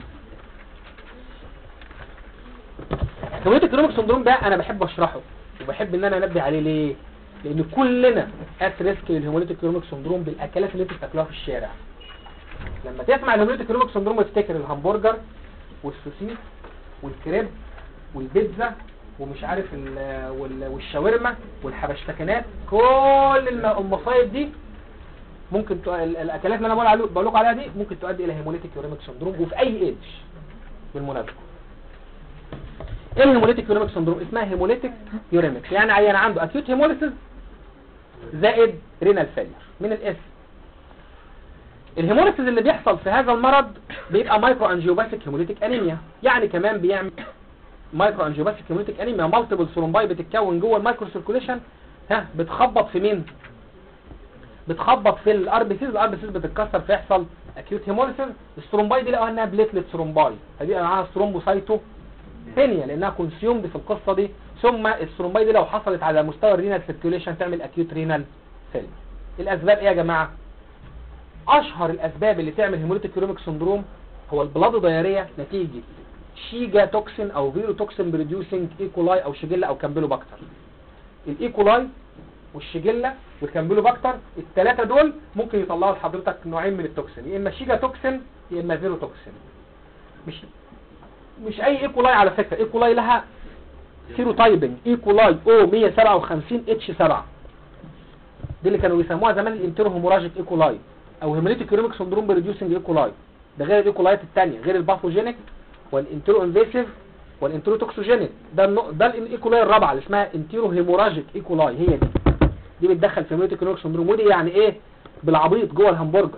هوية الكرونيك سندروم ده انا بحب اشرحه وبحب ان انا انبه عليه ليه لان كلنا ات ريسك للهيموليتيك كرونيك سندروم بالاكلات اللي انتوا بتاكلوها في الشارع لما تسمع الهيموليتيك كرونيك سندروم تفتكر الهمبرجر والسوسيس والكريب والبيتزا ومش عارف ال- وال- والشاورما والحبشتكنات كل الم- المصايب دي ممكن تؤ- ال- الاكلات اللي انا بقول عليه بقول لكم عليها دي ممكن تؤدي الى هيموليتيك يوريميك سندروم وفي اي ايدج بالمناسبه ايه الهيموليتيك يوريميك سندروم اسمها هيموليتيك يوريميك يعني عيان عنده اكيوت هيموليسيس زائد رينال فيلير من الاسم الهيموليسيس اللي بيحصل في هذا المرض بيبقى مايكرو انجيوباثيك هيموليتيك انيميا يعني كمان بيعمل مايكرو انجيوباثيك هيموليتيك انيميا مالتيبل ثرومباي بتتكون جوه المايكرو سيركوليشن ها بتخبط في مين بتخبط في الار بي سيز الار بي سيز بتتكسر فيحصل اكيوت هيموليسيس الثرومباي دي لقوها انها بليتلت ثرومباي فدي معاها ثرومبوسايتو بينيا لانها كونسيومد في القصه دي ثم الثرومباي دي لو حصلت على مستوى الرينال سيركيوليشن تعمل اكيوت رينال فيل الاسباب ايه يا جماعه اشهر الاسباب اللي تعمل هيموليتيك يوريميك سندروم هو البلاد دايريه نتيجه شيجا توكسين او فيرو توكسين بريديوسينج ايكولاي او شيجيلا او كامبيلوباكتر الايكولاي والشيجيلا والكامبيلوباكتر الثلاثه دول ممكن يطلعوا لحضرتك نوعين من التوكسين يا اما شيجا توكسين يا اما فيرو توكسين مش مش اي ايكولاي على فكره ايكولاي لها سيروتايبنج ايكولاي او 157 اتش 7 دي اللي كانوا بيسموها زمان الانترو هيموراجيك ايكولاي او هيموليتيك يوريميك سندروم بريديوسنج ايكولاي ده غير الايكولايات الثانيه غير الباثوجينيك والانترو انفيسيف والانترو توكسوجينيك ده النوع ده الايكولاي الرابعه اللي اسمها انترو هيموراجيك ايكولاي هي دي دي بتدخل في هيموليتيك يوريميك سندروم ودي يعني ايه بالعبيط جوه الهمبرجر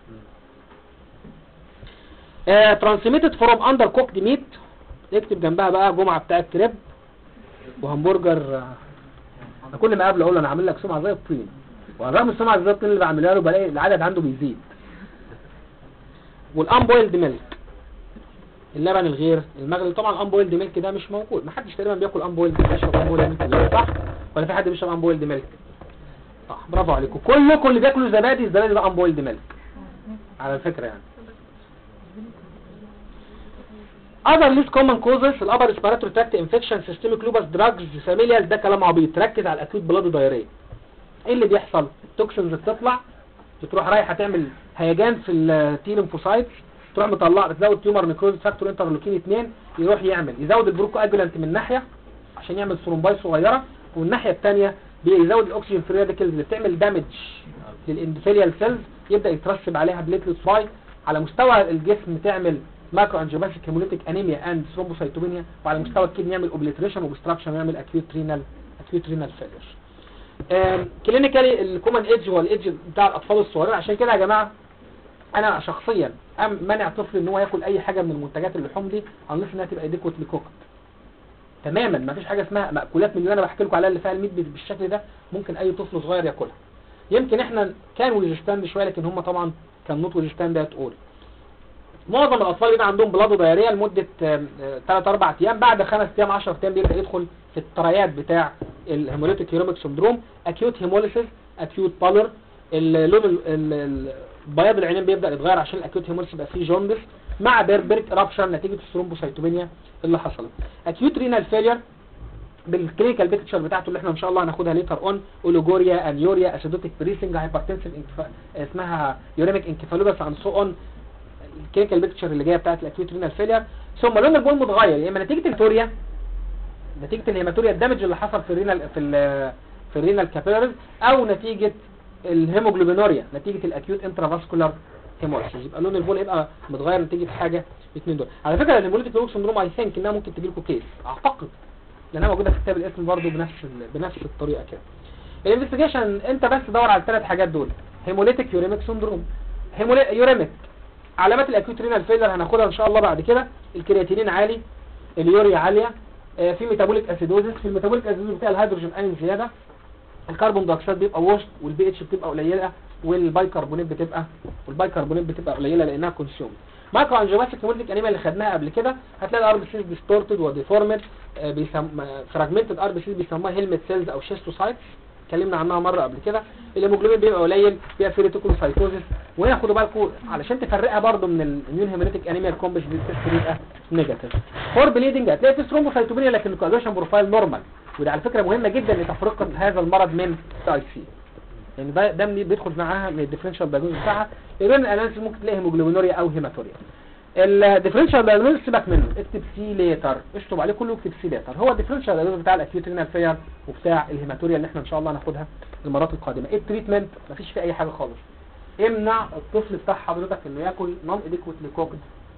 ترانسميتد فروم اندر كوكد ميت اكتب جنبها بقى جمعه بتاعت كريب وهمبرجر آه، أنا كل ما اقابله اقول له انا عامل لك سمعه زي الطين وعلى الرغم من السمعه زي الطين اللي بعملها له بلاقي العدد عنده بيزيد والانبويلد ميلك اللبن الغير المغلي طبعا الانبويلد ميلك ده مش موجود محدش تقريبا بياكل انبويلد بيشرب انبويلد ميلك صح ولا في حد بيشرب انبويلد ميلك صح برافو عليكم كلكم اللي بياكلوا زبادي الزبادي ده انبويلد ميلك على الفكره يعني other least common causes الابر respiratory tract infection systemic lupus drugs familial ده كلام عبيط ركز على الاكيوت بلاد دايريه ايه اللي بيحصل التوكسينز بتطلع بتروح رايحه تعمل هيجان في التي ليمفوسايتس تروح مطلع تزود تيومر نيكروز فاكتور انترلوكين 2 يروح يعمل يزود البروكو اجولانت من ناحيه عشان يعمل ثرومباي صغيره والناحيه الثانيه بيزود الاكسجين فري راديكلز اللي بتعمل دامج للاندوثيليال سيلز يبدا يترسب عليها بليتلت باي على مستوى الجسم تعمل ماكرو انجيوباثيك هيموليتيك انيميا اند ثرومبوسايتوبينيا وعلى مستوى الكدني يعمل اوبليتريشن وبستراكشن ويعمل اكيوت رينال اكيوت رينال فيلير كلينيكالي الكومن ايدج هو الايدج بتاع الاطفال الصغيرين عشان كده يا جماعه انا شخصيا أم منع طفل ان هو ياكل اي حاجه من المنتجات اللحوم دي انلس انها تبقى ايديكوتلي كوكت تماما ما فيش حاجه اسمها مأكولات من اللي انا بحكي لكم عليها اللي فيها الميت بالشكل ده ممكن اي طفل صغير ياكلها يمكن احنا كان ويجستاند شويه لكن هم طبعا كان نوت ويجستاند ده تقول معظم الاطفال بيبقى عندهم بلاد دايريه لمده 3 4 ايام بعد 5 ايام 10 ايام بيبدا يدخل في الطريات بتاع الهيموليتيك هيروميك سندروم اكيوت هيموليسيس اكيوت بالر اللون ال- ال- ال- بياض العينين بيبدا يتغير عشان الاكيوت هيموليسيس يبقى فيه جوندس مع بيربريك رابشر نتيجه الثرومبوسايتوبينيا اللي حصلت اكيوت رينال فيلير بالكلينيكال بيكتشر بتاعته اللي احنا ان شاء الله هناخدها ليتر اون اوليجوريا انيوريا اسيدوتيك بريسنج هايبرتنسيف اسمها يوريميك انكفالوباث اند سو اون الكلينيكال بيكتشر اللي جايه بتاعت الاكيوت رينال فيلير ثم لون البول متغير يا اما نتيجه الهيماتوريا نتيجه الهيماتوريا الدمج اللي حصل في الرينال في ال في الرينال كابيلاريز او نتيجه الهيموجلوبينوريا نتيجه الاكيوت انترافاسكولار هيموليسيس يبقى لون البول يبقى متغير نتيجه حاجه الاثنين دول على فكره الهيموليتيك لوك سندروم اي ثينك انها ممكن تجي لكم كيس اعتقد لانها موجوده في كتاب الاسم برضه بنفس ال- بنفس الطريقه كده الانفستيجيشن انت بس دور على الثلاث حاجات دول هيموليتيك يوريميك سندروم هيمولي يوريميك علامات الاكيوت رينال فيلر هناخدها ان شاء الله بعد كده الكرياتينين عالي اليوريا عاليه آه، في ميتابوليك اسيدوزس في الميتابوليك اسيدوزس بتاع الهيدروجين ايون زياده الكربون دايوكسيد بيبقى ووش والبي اتش بتبقى قليله والبايكربونات بتبقى والبايكربونات بتبقى قليله لانها كونسيوم مايكرو انجيوباثيك هيموليتيك انيميا اللي خدناها قبل كده هتلاقي الار بي سيز ديستورتد وديفورمد بيسم فراجمنتد ار بي سيز بيسموها هيلمت سيلز او شيستوسايتس اتكلمنا عنها مره قبل كده الهيموجلوبين بيبقى قليل فيها فيريتوكوسايتوزس وهنا خدوا بالكم علشان تفرقها برضو من الاميون هيموليتيك انيميا الكومبس دي التست بيبقى نيجاتيف فور بليدنج هتلاقي في ثرومبوسايتوبينيا لكن الكوادوشن بروفايل نورمال وده على فكره مهمه جدا لتفرقه هذا المرض من تايب سي يعني ده ده من- بيدخل معاها من الديفرنشال دايجنوز بتاعها يبقى الاناليسيس ممكن تلاقي هيموجلوبينوريا او هيماتوريا الديفرنشال دايجنوز سيبك منه اكتب سي ليتر اشطب عليه كله اكتب سي ليتر هو الديفرنشال دايجنوز بتاع الاكيوت رينال فير وبتاع الهيماتوريا اللي احنا ان شاء الله هناخدها المرات القادمه ايه التريتمنت مفيش فيه اي حاجه خالص امنع الطفل بتاع حضرتك انه ياكل نون اديكوتلي كوكد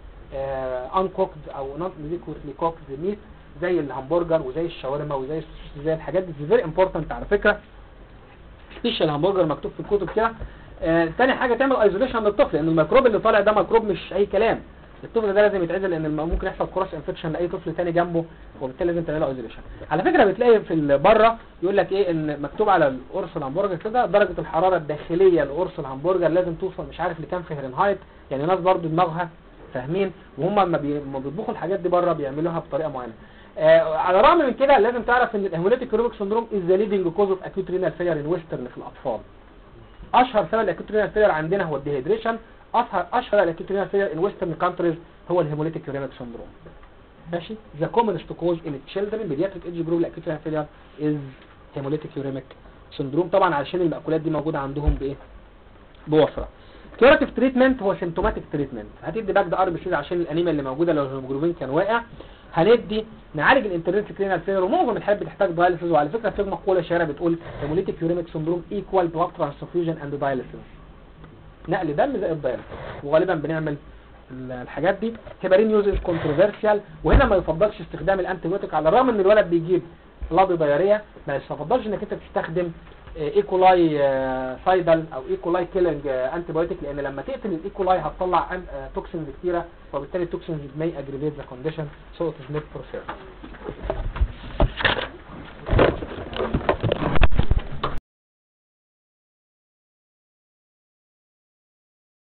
ان كوكد او نون اديكوتلي كوكد ميت زي الهمبرجر وزي الشاورما وزي السوسيس زي الحاجات دي فيري امبورتنت على فكره سبيشال همبرجر مكتوب في الكتب كده آه، تاني حاجه تعمل ايزوليشن للطفل لان الميكروب اللي طالع ده ميكروب مش اي كلام الطفل ده لازم يتعزل لان الم- ممكن يحصل كروس انفكشن لاي طفل تاني جنبه وبالتالي لازم تعمل له ايزوليشن على فكره بتلاقي في ال- بره يقول لك ايه ان مكتوب على القرص الهمبرجر كده درجه الحراره الداخليه لقرص الهمبرجر لازم توصل مش عارف لكام فهرنهايت يعني ناس برضو دماغها فاهمين وهم لما بي- لما بيطبخوا الحاجات دي بره بيعملوها بطريقه معينه آه على الرغم من كده لازم تعرف ان الهيموليتيك كروبيك سندروم از ذا ليدنج كوز اوف اكيوت رينال فيلر ان ويسترن في الاطفال اشهر سبب الاكيوت رينال فيلر عندنا هو الديهيدريشن اشهر اشهر الاكيوت رينال فيلر ان ويسترن كانتريز هو الهيموليتيك يوريميك سندروم ماشي ذا كومنست كوز ان تشيلدرن بيدياتريك ايدج جروب الاكيوت رينال فيلر از هيموليتيك يوريميك سندروم طبعا علشان المأكولات دي موجوده عندهم بايه بوفره كيوراتيف تريتمنت هو سيمتوماتيك تريتمنت هتدي باك ده ار بي سي عشان الانيميا اللي موجوده لو الهيموجلوبين كان واقع هندي نعالج الانترنسك رينال فيلر ومعظم الحالات بتحتاج دايليسيس وعلى فكره في مقوله شهيره بتقول هيموليتيك يوريميك سندروم ايكوال بلاد ترانسفيوجن اند دايليسيس نقل دم زائد دايليسيس وغالبا بنعمل ال- الحاجات دي هيبارين يوز كونتروفيرشال وهنا ما يفضلش استخدام الانتيبيوتيك على الرغم ان الولد بيجيب بلاد دايريه ما يفضلش انك انت تستخدم ايكولاي سايدل او ايكولاي كيلنج انتيبيوتيك لان لما تقتل الايكولاي هتطلع توكسينز كتيره وبالتالي التوكسينز may aggravate the condition so it is not preferred